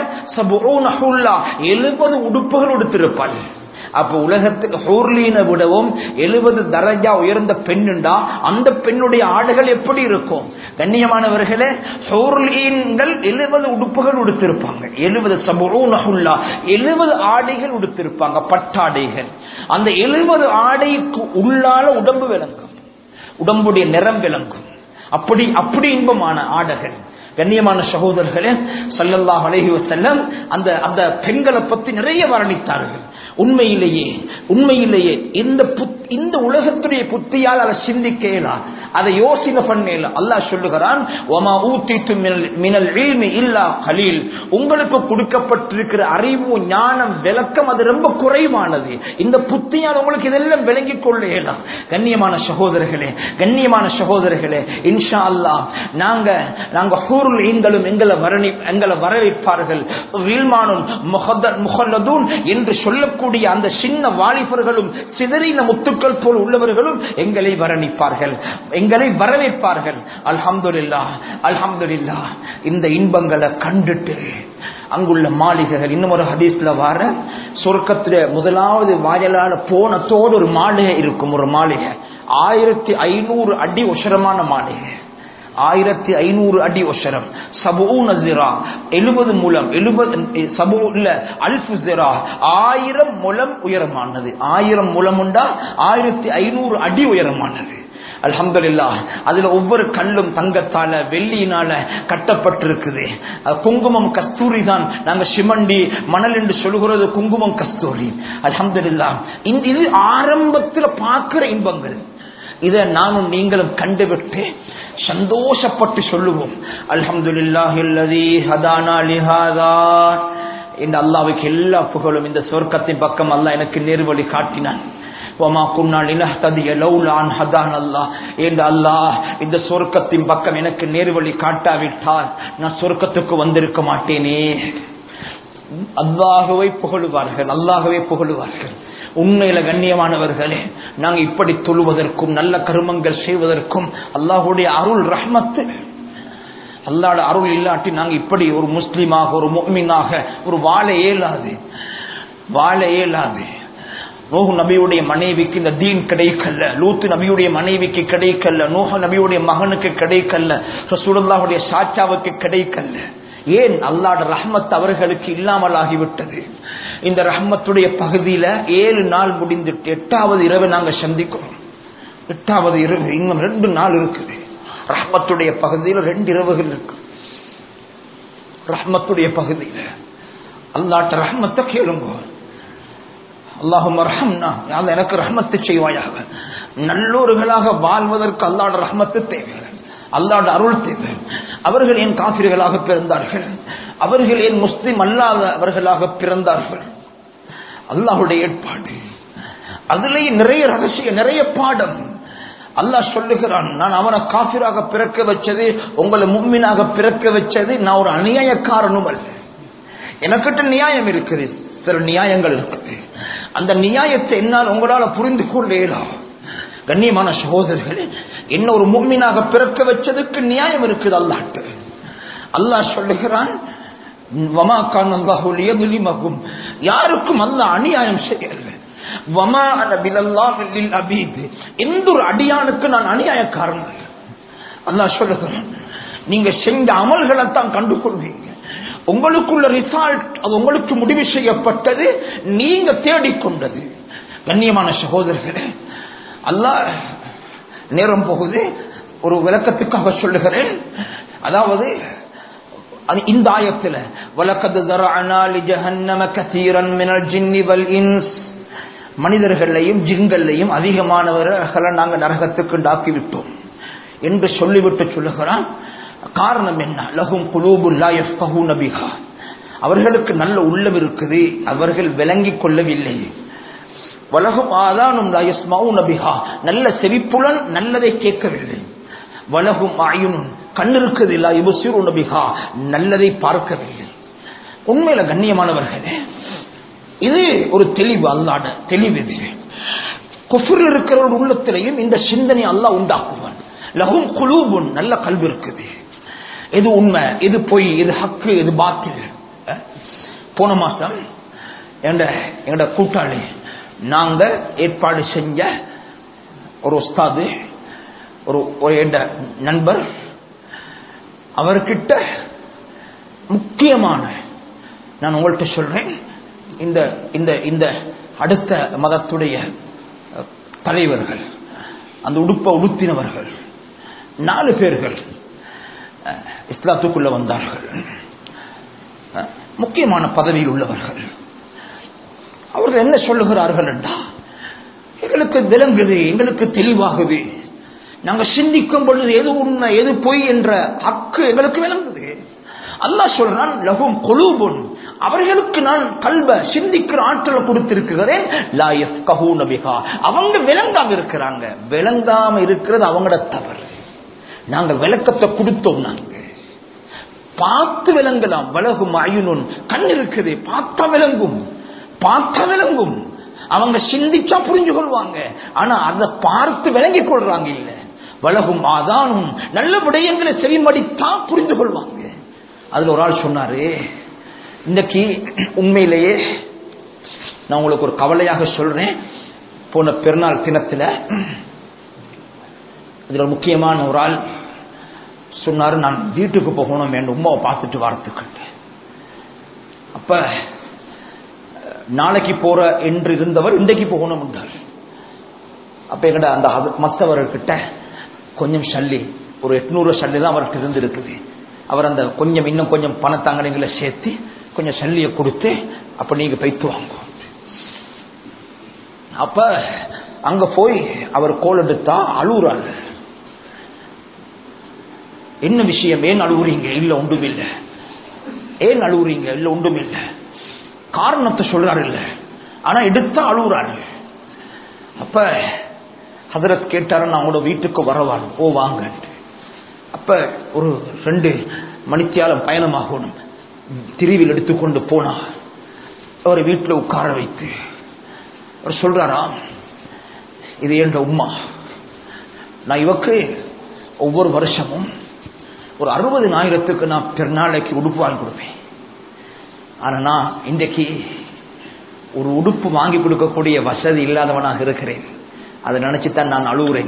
[SPEAKER 1] எழுபது உடுப்புகள் உடுத்திருப்பாள் அப்ப உலகத்துக்கு ஹூர்லீனை விடவும் எழுபது தரஜா உயர்ந்த பெண்ணுண்டா அந்த பெண்ணுடைய ஆடுகள் எப்படி இருக்கும் கண்ணியமானவர்களே ஹூர்லீன்கள் எழுபது உடுப்புகள் உடுத்திருப்பாங்க எழுபது சபுல்லா எழுபது ஆடைகள் உடுத்திருப்பாங்க பட்டாடைகள் அந்த எழுபது ஆடைக்கு உள்ளால உடம்பு விளங்கும் உடம்புடைய நிறம் விளங்கும் அப்படி அப்படி இன்பமான ஆடைகள் கண்ணியமான சகோதரர்களே சல்லல்லாஹ் அலைஹி வஸல்லம் அந்த அந்த பெண்களை பத்தி நிறைய வர்ணித்தார்கள் உண்மையிலேயே உண்மையிலேயே இந்த புத்- இந்த உலகத்துடைய புத்தியால் அதை சிந்திக்கலாம் அதை யோசனை பண்ணல அல்லாஹ் சொல்லுகிறான் "வமா ஊத்தித்து மினல்- மினல் இல்மி இல்லா கலீல்." உங்களுக்கு கொடுக்கப்பட்டிருக்கிற அறிவு ஞானம் விளக்கம் அது ரொம்ப குறைவானது இந்த புத்தியால் உங்களுக்கு இதெல்லாம் விளங்கிக் கொள்ள இயலாம் கண்ணியமான சகோதரர்களே கண்ணியமான சகோதரர்களே இன்ஷா அல்லாஹ் நாங்க நாங்க ஹூருல் ஈன்களும் எங்களை வரணி எங்களை வரவேற்பார்கள் வீழ்மானும் முகத- முகல்லதூன் என்று சொல்லக்கூடிய அந்த சின்ன வாலிபர்களும் சிதறின முத்துக்கள் போல் உள்ளவர்களும் எங்களை வரணிப்பார்கள் எங்களை வரவேற்பார்கள் அல்ஹம்துலில்லாஹ் அல்ஹம்துலில்லாஹ் இந்த இன்பங்களை கண்டுட்டு அங்குள்ள மாளிகைகள் இன்னும் ஒரு ஹதீஸ்ல வர சொர்க்கத்துல முதலாவது வாயிலால போனத்தோடு ஒரு மாளிகை இருக்கும் ஒரு மாளிகை ஆயிரத்தி ஐநூறு அடி உசரமான மாளிகை ஆயிரத்தி ஐநூறு அடி ஒசரம் சபூன ஜிரா எழுபது முலம் எழுபது சபூ இல்ல அல்ஃபு ஜிரா ஆயிரம் முலம் உயரமானது ஆயிரம் முலம் உண்டா ஆயிரத்தி ஐநூறு அடி உயரமானது அல்ஹம்துலில்லா அதுல ஒவ்வொரு கல்லும் தங்கத்தால வெள்ளியினால கட்டப்பட்டிருக்குது அது குங்குமம் கஸ்தூரி தான் நாங்க சிமண்டி மணல் என்று சொல்கிறது குங்குமம் கஸ்தூரி அல்ஹம்துலில்லா இந்த இது ஆரம்பத்துல பார்க்கிற இன்பங்கள் இதை நானும் நீங்களும் கண்டுவிட்டு சந்தோஷப்பட்டு சொல்லுவோம் அல்ஹம்துலில்லாஹில்லதி ஹதானா லிஹாதா இந்த அல்லாவுக்கு எல்லா புகழும் இந்த சொர்க்கத்தின் பக்கம் அல்லாஹ் எனக்கு நேர்வழி காட்டினான் وما كنا لنهتدي لولا ان هدانا الله என்ற அல்லாஹ் இந்த சொர்க்கத்தின் பக்கம் எனக்கு நேர்வழி காட்டாவிட்டால் நான் சொர்க்கத்துக்கு வந்திருக்க மாட்டேனே அல்லாகவே புகழுவார்கள் அல்லாகவே புகழுவார்கள் உண்மையில கண்ணியமானவர்களே நாங்க இப்படி தொழுவதற்கும் நல்ல கருமங்கள் செய்வதற்கும் அல்லாஹுடைய அருள் ரஹ்மத்து அல்லாட அருள் இல்லாட்டி நாங்க இப்படி ஒரு முஸ்லீமாக ஒரு முக்மீனாக ஒரு வாழ இயலாது வாழ இயலாது நூஹ் நபியுடைய மனைவிக்கு இந்த தீன் கிடைக்கல லூத்து நபியுடைய மனைவிக்கு கிடைக்கல நூஹ நபியுடைய மகனுக்கு கிடைக்கல ரசூலுல்லாஹுடைய சாச்சாவுக்கு கிடைக்கல ஏன் அல்லாட ரஹ்மத் அவர்களுக்கு இல்லாமல் ஆகிவிட்டது இந்த ரஹ்மத்துடைய பகுதியில ஏழு நாள் முடிந்துட்டு எட்டாவது இரவு நாங்க சந்திக்கிறோம் எட்டாவது இரவு இன்னும் ரெண்டு நாள் இருக்குது ரஹ்மத்துடைய பகுதியில் ரெண்டு இரவுகள் இருக்கு ரஹ்மத்துடைய பகுதியில அல்லாட்ட ரஹ்மத்தை கேளுங்க அல்லாஹும் எனக்கு ரஹ்மத்து செய்வாயாக நல்லோர்களாக வாழ்வதற்கு அல்லாட ரஹ்மத்து தேவை அல்லாட அருள் தேவை அவர்கள் ஏன் காசிர்களாக பிறந்தார்கள் அவர்கள் ஏன் முஸ்லிம் அல்லாதவர்களாக பிறந்தார்கள் அல்லாஹுடைய ஏற்பாடு அதுலேயே நிறைய ரகசிய நிறைய பாடம் அல்லாஹ் சொல்லுகிறான் நான் அவனை காபிராக பிறக்க வச்சது உங்களை மும்மினாக பிறக்க வச்சது நான் ஒரு அநியாயக்காரனும் அல்ல எனக்கிட்ட நியாயம் இருக்குது சில நியாயங்கள் இருக்குது அந்த நியாயத்தை என்னால் உங்களால புரிந்து கொள்ளலாம் கண்ணியமான சகோதரர்களே என்ன ஒரு மும்மினாக பிறக்க வச்சதுக்கு நியாயம் இருக்குது அல்லாட்டு அல்லாஹ் சொல்லுகிறான் யாருக்கும் அல்ல அநியாயம் செய்யல எந்த ஒரு அடியானுக்கு நான் அநியாயக்காரன் அல்லாஹ் சொல்லுகிறான் நீங்க செஞ்ச அமல்களை தான் கண்டுகொள்வீங்க உங்களுக்குள்ள ரிசால்ட் அது உங்களுக்கு முடிவு செய்யப்பட்டது நீங்க தேடிக்கொண்டது கண்ணியமான சகோதரர்களே அல்லாஹ் நேரம் போகுது ஒரு விளக்கத்துக்காக சொல்லுகிறேன் அதாவது இந்த ஆயத்தில் வலக்கது ஜஹன்னம கசீரன் மினல் ஜின்னி வல் இன்ஸ் மனிதர்களையும் ஜின்களையும் அதிகமானவர்களை நாங்கள் நரகத்துக்கு உண்டாக்கி விட்டோம் என்று சொல்லிவிட்டு சொல்லுகிறான் காரணம் என்ன லகும் குலூபுல்லா நபிகா அவர்களுக்கு நல்ல உள்ளம் இருக்குது அவர்கள் விளங்கிக் கொள்ளவில்லை வலகும் ஆதானும் நபிகா நல்ல செவிப்புலன் நல்லதை கேட்கவில்லை வலகும் ஆயுனும் கண் இருக்குது இல்லா இபுசிறு நபிகா நல்லதை பார்க்கவில்லை உண்மையில கண்ணியமானவர்களே இது ஒரு தெளிவு அல்லாட தெளிவு இது குஃபுர் இருக்கிறவர்கள் உள்ளத்திலையும் இந்த சிந்தனை அல்லாஹ் உண்டாக்குவான் லகும் குலூபுன் நல்ல கல்வி இருக்குது எது உண்மை எது பொய் எது ஹக்கு எது பாத்தில் போன மாசம் எங்கட கூட்டாளி நாங்க ஏற்பாடு செஞ்ச ஒரு உஸ்தாது ஒரு ஒரு என்ற நண்பர் அவர்கிட்ட முக்கியமான நான் உங்கள்கிட்ட சொல்றேன் இந்த இந்த இந்த அடுத்த மதத்துடைய தலைவர்கள் அந்த உடுப்ப உடுத்தினவர்கள் நாலு பேர்கள் இஸ்லாத்துக்குள்ள வந்தார்கள் முக்கியமான பதவியில் உள்ளவர்கள் அவர்கள் என்ன சொல்லுகிறார்கள் என்றா எங்களுக்கு விளங்குது எங்களுக்கு தெளிவாகுது நாங்க சிந்திக்கும் பொழுது எது உண்மை எது பொய் என்ற ஹக்கு எங்களுக்கு விளங்குது அல்லாஹ் சொல்றான் லகும் கொலூபுன் அவர்களுக்கு நான் கல்வ சிந்திக்கிற ஆற்றலை கொடுத்திருக்கிறேன் அவங்க விளங்காம இருக்கிறாங்க விளங்காம இருக்கிறது அவங்களோட தவறு நாங்க விளக்கத்தை கொடுத்தோம் நாங்க பார்த்து விளங்கலாம் வலகும் அயுனுன் கண் இருக்குது பார்த்தா விளங்கும் பார்த்தா விளங்கும் அவங்க சிந்திச்சா புரிஞ்சு கொள்வாங்க ஆனா அதை பார்த்து விளங்கிக் கொள்றாங்க இல்ல வலகும் ஆதானும் நல்ல விடயங்களை செவிமடித்தான் புரிந்து கொள்வாங்க அதுல ஒரு ஆள் சொன்னாரு இன்னைக்கு உண்மையிலேயே நான் உங்களுக்கு ஒரு கவலையாக சொல்றேன் போன பெருநாள் தினத்துல இதுல முக்கியமான ஒரு ஆள் சொன்னாரு நான் வீட்டுக்கு போகணும் என் உமாவை பார்த்துட்டு வரத்துக்கு அப்ப நாளைக்கு போற என்று இருந்தவர் இன்றைக்கு போகணும் என்றார் அப்ப எங்கட அந்த மற்றவர்கிட்ட கொஞ்சம் சல்லி ஒரு எட்நூறு சல்லி தான் அவருக்கு இருந்திருக்குது அவர் அந்த கொஞ்சம் இன்னும் கொஞ்சம் பணத்தாங்கனைகளை சேர்த்து கொஞ்சம் சல்லியை கொடுத்து அப்ப நீங்க பைத்து வாங்க அப்ப அங்க போய் அவர் கோல் எடுத்தா அழுகுறாரு என்ன விஷயம் ஏன் அழுகுறீங்க இல்ல ஒன்றும் இல்ல ஏன் அழுகுறீங்க இல்ல ஒன்றும் இல்ல காரணத்தை சொல்றாரு இல்ல ஆனா எடுத்தா அழுகுறாரு அப்ப ஹதரத் கேட்டாரு நான் உங்களோட வீட்டுக்கு வரவான் ஓ வாங்க அப்ப ஒரு ரெண்டு மணித்தியாலம் பயணமாகணும் திரிவில் எடுத்துக்கொண்டு போனா அவர் வீட்டில் உட்கார வைத்து அவர் சொல்றாராம் இது என்ற உம்மா நான் இவக்கு ஒவ்வொரு வருஷமும் ஒரு அறுபதினாயிரத்துக்கு நான் பெருநாளைக்கு உடுப்பு வாங்கி கொடுப்பேன் ஆனா நான் இன்றைக்கு ஒரு உடுப்பு வாங்கி கொடுக்கக்கூடிய வசதி இல்லாதவனாக இருக்கிறேன் அதை நினைச்சுத்தான் நான் அழுகுறேன்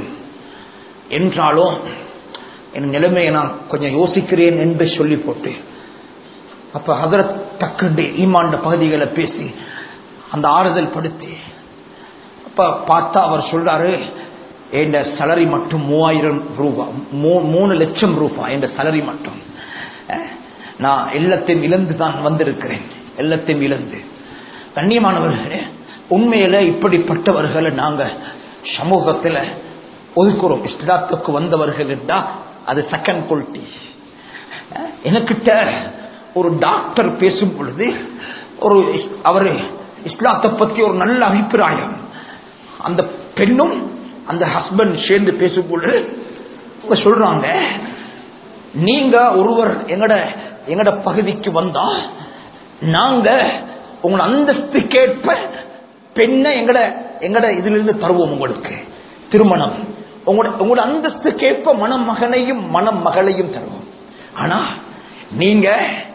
[SPEAKER 1] என்றாலும் என் நிலைமையை நான் கொஞ்சம் யோசிக்கிறேன் என்று சொல்லி போட்டு அப்ப ஹதரத் டக்குண்டு ஈமாண்ட பகுதிகளை பேசி அந்த ஆறுதல் படுத்தி அப்ப பார்த்தா அவர் சொல்றாரு என் சலரி மட்டும் மூவாயிரம் ரூபாய் மூணு லட்சம் ரூபாய் என் சலரி மட்டும் நான் எல்லாத்தையும் இழந்து தான் வந்திருக்கிறேன் எல்லாத்தையும் இழந்து கண்ணியமானவர்களே உண்மையில இப்படிப்பட்டவர்களை நாங்க சமூகத்தில் ஒதுக்குறோம் இஸ்லாத்துக்கு வந்தவர்கள் என்றா அது செகண்ட் குவாலிட்டி எனக்கிட்ட ஒரு டாக்டர் பேசும் பொழுது ஒரு அவரு இஸ்லாத்தை பத்தி ஒரு நல்ல அபிப்பிராயம் அந்த பெண்ணும் அந்த ஹஸ்பண்ட் சேர்ந்து பேசும் பொழுது சொல்றாங்க நீங்க ஒருவர் எங்கட எங்கட பகுதிக்கு வந்தா நாங்க உங்களை அந்தஸ்து கேட்ப பெண்ணை எங்கட எங்கட இதுல இருந்து தருவோம் உங்களுக்கு திருமணம் உங்களோட உங்களோட அந்தஸ்து கேட்ப மணமகனையும் மணமகளையும் தருவோம் ஆனா நீங்க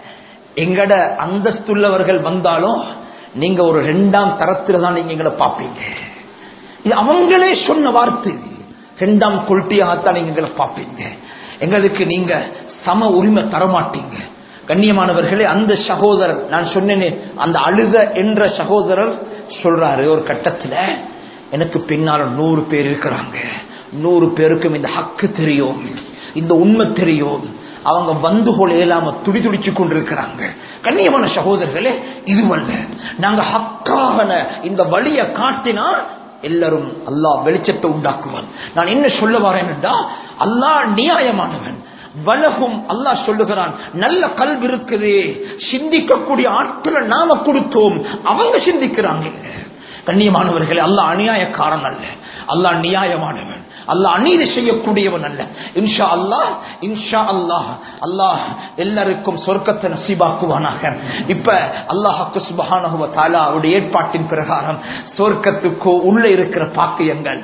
[SPEAKER 1] எங்கட அந்தஸ்துள்ளவர்கள் வந்தாலும் நீங்க ஒரு ரெண்டாம் தரத்துல தான் நீங்க எங்களை பார்ப்பீங்க இது அவங்களே சொன்ன வார்த்தை ரெண்டாம் கொல்ட்டியாகத்தான் நீங்க எங்களை பார்ப்பீங்க எங்களுக்கு நீங்க சம உரிமை தரமாட்டீங்க கண்ணியமானவர்களே அந்த சகோதரர் நான் சொன்னேனே அந்த அழுத என்ற சகோதரர் சொல்றாரு ஒரு கட்டத்துல எனக்கு பின்னால நூறு பேர் இருக்கிறாங்க நூறு பேருக்கும் இந்த ஹக்கு தெரியும் இந்த உண்மை தெரியும் அவங்க வந்து போல இயலாம துடி துடிச்சு கொண்டிருக்கிறாங்க கண்ணியமான சகோதரர்களே இதுவல்ல நாங்க ஹக்காக இந்த வழியை காட்டினா எல்லாரும் அல்லாஹ் வெளிச்சத்தை உண்டாக்குவான் நான் என்ன சொல்ல வரேன் அல்லாஹ் நியாயமானவன் வலகும் அல்லாஹ் சொல்லுகிறான் நல்ல கல்வி இருக்குது சிந்திக்கக்கூடிய ஆட்களை நாம கொடுத்தோம் அவங்க சிந்திக்கிறாங்க கண்ணியமானவர்களே அல்லாஹ் அநியாயக்காரன் அல்ல அல்லாஹ் நியாயமானவன் அல்லாஹ் அநீதி செய்யக்கூடியவன் அல்ல இன்ஷா அல்லாஹ் இன்ஷா அல்லாஹ் அல்லாஹ் எல்லாருக்கும் சொர்க்கத்தை நசீபாக்குவானாக இப்ப அல்லாஹாக்கு சுபஹானஹுவ தாலா அவருடைய ஏற்பாட்டின் பிரகாரம் சொர்க்கத்துக்கு உள்ள இருக்கிற பாக்கியங்கள்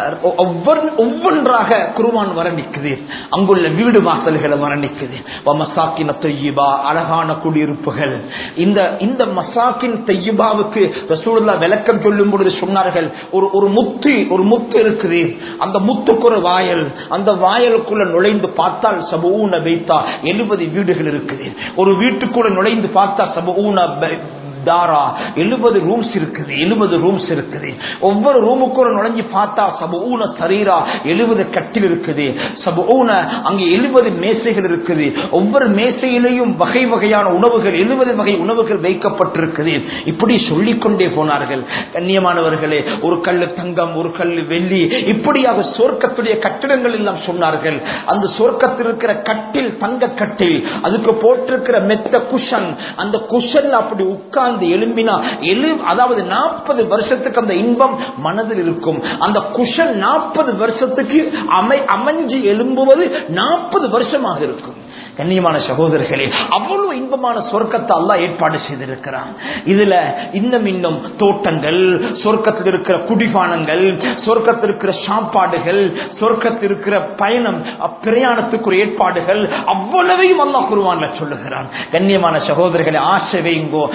[SPEAKER 1] ஒவ்வொன்றாக குருவான் வர்ணிக்குது அங்குள்ள வீடு வாசல்களை வர்ணிக்குது மசாக்கின தொய்யிபா அழகான குடியிருப்புகள் இந்த இந்த மசாக்கின் தெய்யுபாவுக்கு ரசூலுல்லா விளக்கம் சொல்லும் பொழுது சொன்னார்கள் ஒரு ஒரு முத்து ஒரு முத்து இருக்குது அந்த முத்துக்கு ஒரு வாயல் அந்த வாயலுக்குள்ள நுழைந்து பார்த்தால் சபூன வைத்தா எழுபது வீடுகள் இருக்குது ஒரு வீட்டுக்குள்ள நுழைந்து பார்த்தா சபூன தாரா எழுபது ரூம்ஸ் இருக்குது எழுபது ரூம்ஸ் இருக்குது ஒவ்வொரு ரூமுக்கு ஒரு நுழைஞ்சு பார்த்தா சபூன சரீரா எழுபது கட்டில் இருக்குது சபூன அங்கே எழுபது மேசைகள் இருக்குது ஒவ்வொரு மேசையிலையும் வகை வகையான உணவுகள் எழுபது வகை உணவுகள் வைக்கப்பட்டிருக்குது இப்படி சொல்லிக்கொண்டே போனார்கள் கண்ணியமானவர்களே ஒரு கல்லு தங்கம் ஒரு கல்லு வெள்ளி இப்படியாக சொர்க்கத்துடைய கட்டிடங்கள் எல்லாம் சொன்னார்கள் அந்த சொர்க்கத்தில் இருக்கிற கட்டில் தங்க கட்டில் அதுக்கு போட்டிருக்கிற மெத்த குஷன் அந்த குஷன் அப்படி உட்கார்ந்து எழும்பினா எழு அதாவது நாற்பது வருஷத்துக்கு அந்த இன்பம் மனதில் இருக்கும் அந்த குஷன் நாற்பது வருஷத்துக்கு அமை அமைஞ்சு எழும்புவது நாற்பது வருஷமாக இருக்கும் கண்ணியமான சகோதரர்களே அவ்வளவு இன்பமான சொர்க்கத்தை அல்லா ஏற்பாடு செய்திருக்கிறான் இதுல இன்னும் இன்னும் தோட்டங்கள் சொர்க்கத்தில் இருக்கிற குடிபானங்கள் சொர்க்கத்தில் இருக்கிற சாப்பாடுகள் சொர்க்கத்தில் இருக்கிற பயணம் பிரயாணத்துக்குரிய ஏற்பாடுகள் அவ்வளவையும் அல்லா குருவான்ல சொல்லுகிறான் கண்ணியமான சகோதரர்களை ஆசை வைங்கோ ஆசை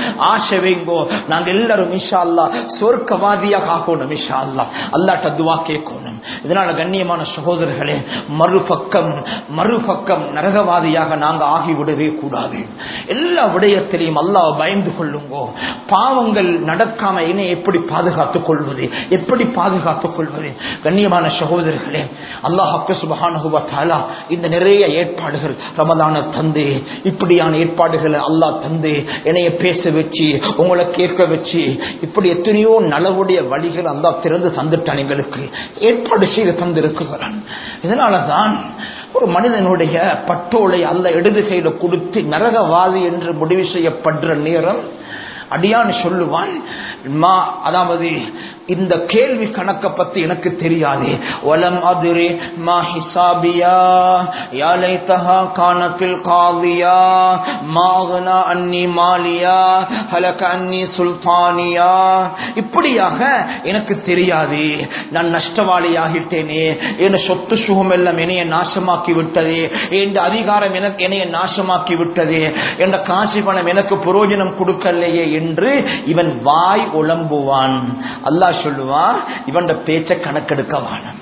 [SPEAKER 1] ஆசை வைங்கோ நாங்க எல்லாரும் இன்ஷா அல்லா சொர்க்கவாதியாக ஆகணும் இன்ஷா அல்லா அல்லாட்ட துவா கேட்கணும் இதனால கண்ணியமான சகோதரர்களே மறுபக்கம் மறுபக்கம் நரகவாதியாக நாங்க ஆகிவிடவே கூடாது எல்லா விடயத்திலையும் அல்லாஹ் பயந்து கொள்ளுங்கோ பாவங்கள் நடக்காம என்னை எப்படி பாதுகாத்துக் கொள்வது எப்படி பாதுகாத்துக் கொள்வது கண்ணியமான சகோதரர்களே அல்லாஹ் சுபஹானுவத்தாலா இந்த நிறைய ஏற்பாடுகள் ரமதான தந்து இப்படியான ஏற்பாடுகளை அல்லாஹ் தந்து என்னைய பேச வச்சு உங்களை கேட்க வச்சு இப்படி எத்தனையோ நலவுடைய வழிகள் அல்லாஹ் திறந்து தந்துட்டான் எங்களுக்கு ஏற்பாடு செய்து தந்திருக்கிறான் இதனாலதான் ஒரு மனிதனுடைய பட்டோலை அல்ல இடது கையில கொடுத்து நரகவாதி என்று முடிவு செய்யப்படுற நேரம் அடியான் சொல்லுவான் மா அதாவது இந்த கேள்வி கணக்க பத்தி எனக்கு தெரியாது வலம் அதுரே மா ஹிசாபியா யாலை தஹா கானத்தில் காவியா மாகனா அன்னி மாலியா ஹலக அன்னி சுல்தானியா இப்படியாக எனக்கு தெரியாது நான் நஷ்டவாளியாகிட்டேனே என் சொத்து சுகம் எல்லாம் என்னைய நாசமாக்கி விட்டது என் அதிகாரம் எனக்கு என்னைய நாசமாக்கி விட்டது என்ற காசி பணம் எனக்கு புரோஜனம் கொடுக்கலையே என்று இவன் வாய் உளம்புவான் அல்லாஹ் சொல்லுவான் இவன் பேச்ச கணக்கெடுக்க வானம்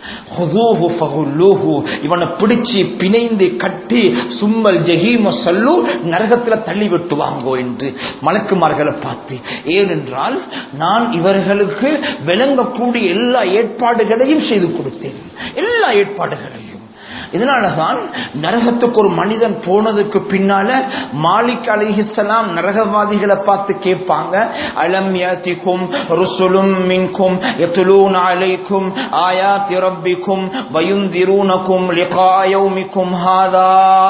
[SPEAKER 1] இவனை பிடிச்சு பிணைந்து கட்டி சும்மல் ஜெகீம சொல்லு நரகத்துல தள்ளி விட்டுவாங்கோ என்று மலக்குமார்களை பார்த்து ஏனென்றால் நான் இவர்களுக்கு விளங்கக்கூடிய எல்லா ஏற்பாடுகளையும் செய்து கொடுத்தேன் எல்லா ஏற்பாடுகளையும் இதனாலதான் நரகத்துக்கு ஒரு மனிதன் போனதுக்கு பின்னால மாலிக் அலிஹிஸ்லாம் நரகவாதிகளை பார்த்து கேட்பாங்க அலம் யாத்திக்கும் ருசுலும் மின்கும் எத்துலூன் அலைக்கும் ஆயா திரப்பிக்கும் வயுந்திரூனக்கும் லிகாயௌமிக்கும் ஹாதா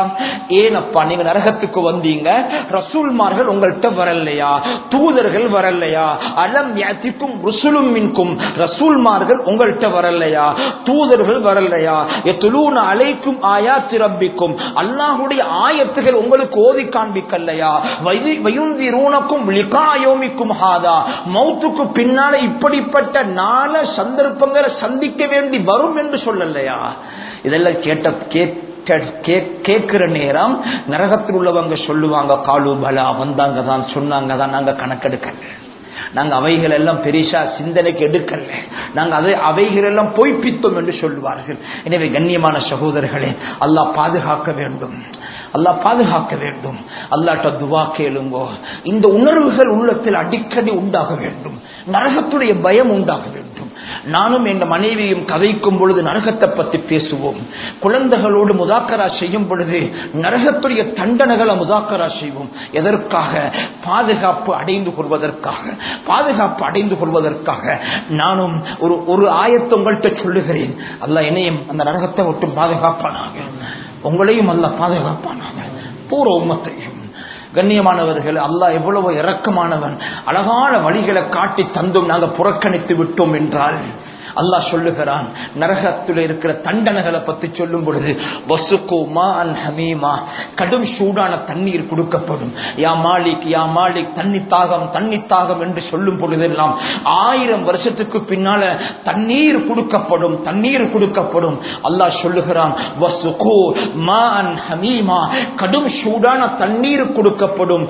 [SPEAKER 1] ஏனப்பா நீங்க நரகத்துக்கு வந்தீங்க ரசூல்மார்கள் உங்கள்கிட்ட வரலையா தூதர்கள் வரலையா அலம் யாத்திக்கும் ருசுலும் மின்கும் ரசூல்மார்கள் உங்கள்கிட்ட வரலையா தூதர்கள் வரலையா எத்துலூன் அலை அலைக்கும் ஆயாத்தி ரப்பிக்கும் அல்லாஹுடைய ஆயத்துகள் உங்களுக்கு ஓதி காண்பிக்கல்லையா வயுந்திரூனக்கும் லிகாயோமிக்கும் ஹாதா மௌத்துக்கு பின்னால இப்படிப்பட்ட நாள சந்தர்ப்பங்களை சந்திக்க வேண்டி வரும் என்று சொல்லலையா இதெல்லாம் கேட்ட கேட்கிற நேரம் நரகத்தில் உள்ளவங்க சொல்லுவாங்க காலு பலா வந்தாங்க தான் சொன்னாங்க தான் நாங்க கணக்கெடுக்கல நாங்க அவைகள் எல்லாம் பெரிசா சிந்தனைக்கு எடுக்கல நாங்க அதை அவைகள் எல்லாம் பொய்ப்பித்தோம் என்று சொல்லுவார்கள் எனவே கண்ணியமான சகோதரர்களே அல்லாஹ் பாதுகாக்க வேண்டும் அல்லாஹ் பாதுகாக்க வேண்டும் அல்லாட்ட துவா கேளுங்கோ இந்த உணர்வுகள் உள்ளத்தில் அடிக்கடி உண்டாக வேண்டும் நரகத்துடைய பயம் உண்டாக வேண்டும் நானும் என் மனைவியும் கதைக்கும் பொழுது நரகத்தை பற்றி பேசுவோம் குழந்தைகளோடு முதாக்கரா செய்யும் பொழுது நரகத்துடைய தண்டனைகளை முதாக்கரா செய்வோம் எதற்காக பாதுகாப்பு அடைந்து கொள்வதற்காக பாதுகாப்பு அடைந்து கொள்வதற்காக நானும் ஒரு ஒரு ஆயத்தை உங்கள்கிட்ட சொல்லுகிறேன் அல்ல என்னையும் அந்த நரகத்தை விட்டு பாதுகாப்பானாக உங்களையும் அல்ல பாதுகாப்பானாக பூர உம்மத்தையும் கண்ணியமானவர்கள் அல்லாஹ் எவ்வளவு இரக்கமானவன் அழகான வழிகளை காட்டி தந்தும் நாங்கள் புறக்கணித்து விட்டோம் என்றால் அல்லாஹ் சொல்லுகிறான் நரகத்தில் இருக்கிற தண்டனைகளை பத்தி சொல்லும் பொழுது வசுகோமா அன் ஹமீமா கடும் சூடான தண்ணீர் கொடுக்கப்படும் யா மாலிக் யா மாலிக் தண்ணி தாகம் தண்ணி தாகம் என்று சொல்லும் பொழுதெல்லாம் ஆயிரம் வருஷத்துக்கு பின்னால தண்ணீர் கொடுக்கப்படும் தண்ணீர் கொடுக்கப்படும் அல்லாஹ் சொல்லுகிறான் வசுகோ மா அன் ஹமீமா கடும் சூடான தண்ணீர் கொடுக்கப்படும்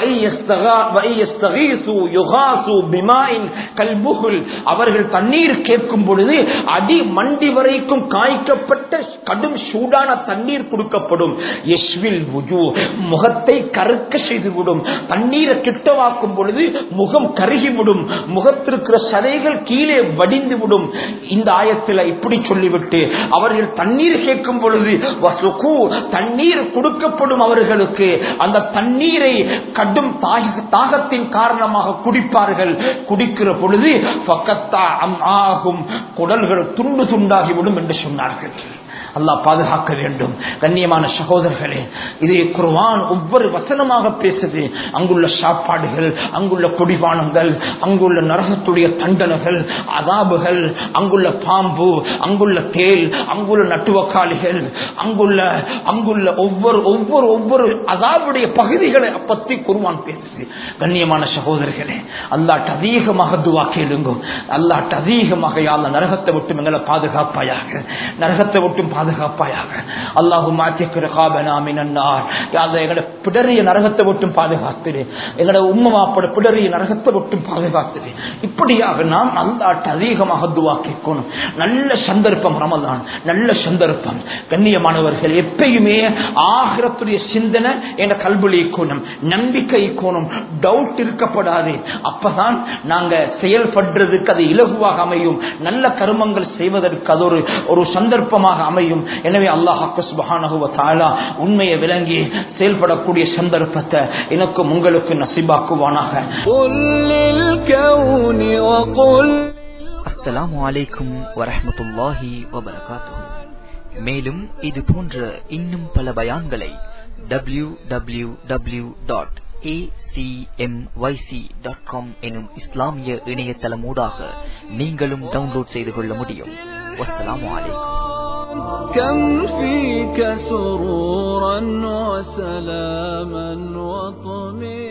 [SPEAKER 1] அவர்கள் தண்ணீர் கேட்கும் பொழுது அடி மண்டி வரைக்கும் காய்க்கப்பட்ட கடும் சூடான தண்ணீர் கொடுக்கப்படும் முகத்தை கருக்க செய்துவிடும் தண்ணீரை கிட்டவாக்கும் பொழுது முகம் கருகிவிடும் முகத்திருக்கிற சதைகள் கீழே வடிந்து விடும் இந்த ஆயத்தில் இப்படி சொல்லிவிட்டு அவர்கள் தண்ணீர் கேட்கும் பொழுது வசுகு தண்ணீர் கொடுக்கப்படும் அவர்களுக்கு அந்த தண்ணீரை கடும் தாகத்தின் காரணமாக குடிப்பார்கள் குடிக்கிற பொழுது பக்கத்தா ஆகும் குடல்கள் துண்டு துண்டாகிவிடும் என்று சொன்னார்கள் அல்லாஹ் பாதுகாக்க வேண்டும் கண்ணியமான சகோதரர்களே இது குர்வான் ஒவ்வொரு வசனமாக பேசுது அங்குள்ள சாப்பாடுகள் அங்குள்ள குடிபானங்கள் அங்குள்ள நரகத்துடைய தண்டனைகள் அதாபுகள் அங்குள்ள பாம்பு அங்குள்ள தேல் அங்குள்ள நட்டுவக்காளிகள் அங்குள்ள அங்குள்ள ஒவ்வொரு ஒவ்வொரு ஒவ்வொரு அதாவுடைய பகுதிகளை பற்றி குருவான் பேசுது கண்ணியமான சகோதரர்களே அல்லாட்டு அதிகமாக துவா கேளுங்க அல்லாட்டு அதிகமாக யாழ்ல நரகத்தை விட்டு எங்களை பாதுகாப்பாயாக நரகத்தை விட்டும் பாதுகாப்பாயாக அல்லாஹு மாற்றிக்கிற காபனாமினார் எங்களோட பிடறிய நரகத்தை விட்டும் பாதுகாத்துடு எங்களோட உம்மை மாப்பட பிடறிய நரகத்தை விட்டும் பாதுகாத்துடு இப்படியாக நாம் அல்லாட்ட அதிகமாக துவா கேட்கணும் நல்ல சந்தர்ப்பம் ரமதான் நல்ல சந்தர்ப்பம் கண்ணியமானவர்கள் எப்பயுமே ஆகிரத்துடைய சிந்தனை என்ற கல்விழி கோணம் நம்பிக்கை கோணம் டவுட் இருக்கப்படாது அப்பதான் நாங்க செயல்படுறதுக்கு அது இலகுவாக அமையும் நல்ல கருமங்கள் செய்வதற்கு அது ஒரு ஒரு சந்தர்ப்பமாக அமையும் எனவே அல்லாஹ் சுபஹானஹுவ தாலா உண்மையை விளங்கி செயல்படக்கூடிய சந்தர்ப்பத்தை எனக்கும் உங்களுக்கு நசிபாக்குவானாக
[SPEAKER 2] قل للكون وقل
[SPEAKER 3] அஸ்ஸலாமு அலைக்கும் வரஹ்மத்துல்லாஹி வபரகாத்துஹு மேலும் இது போன்ற இன்னும் பல பயான்களை W W W dot dot com எனும் இஸ்லாமிய இணையதளமூடாக நீங்களும் டவுன்லோட் செய்து கொள்ள முடியும் வஸ்ஸலாமு அலைக்கும்
[SPEAKER 2] كم فيك سرورا وسلاما وطمئنا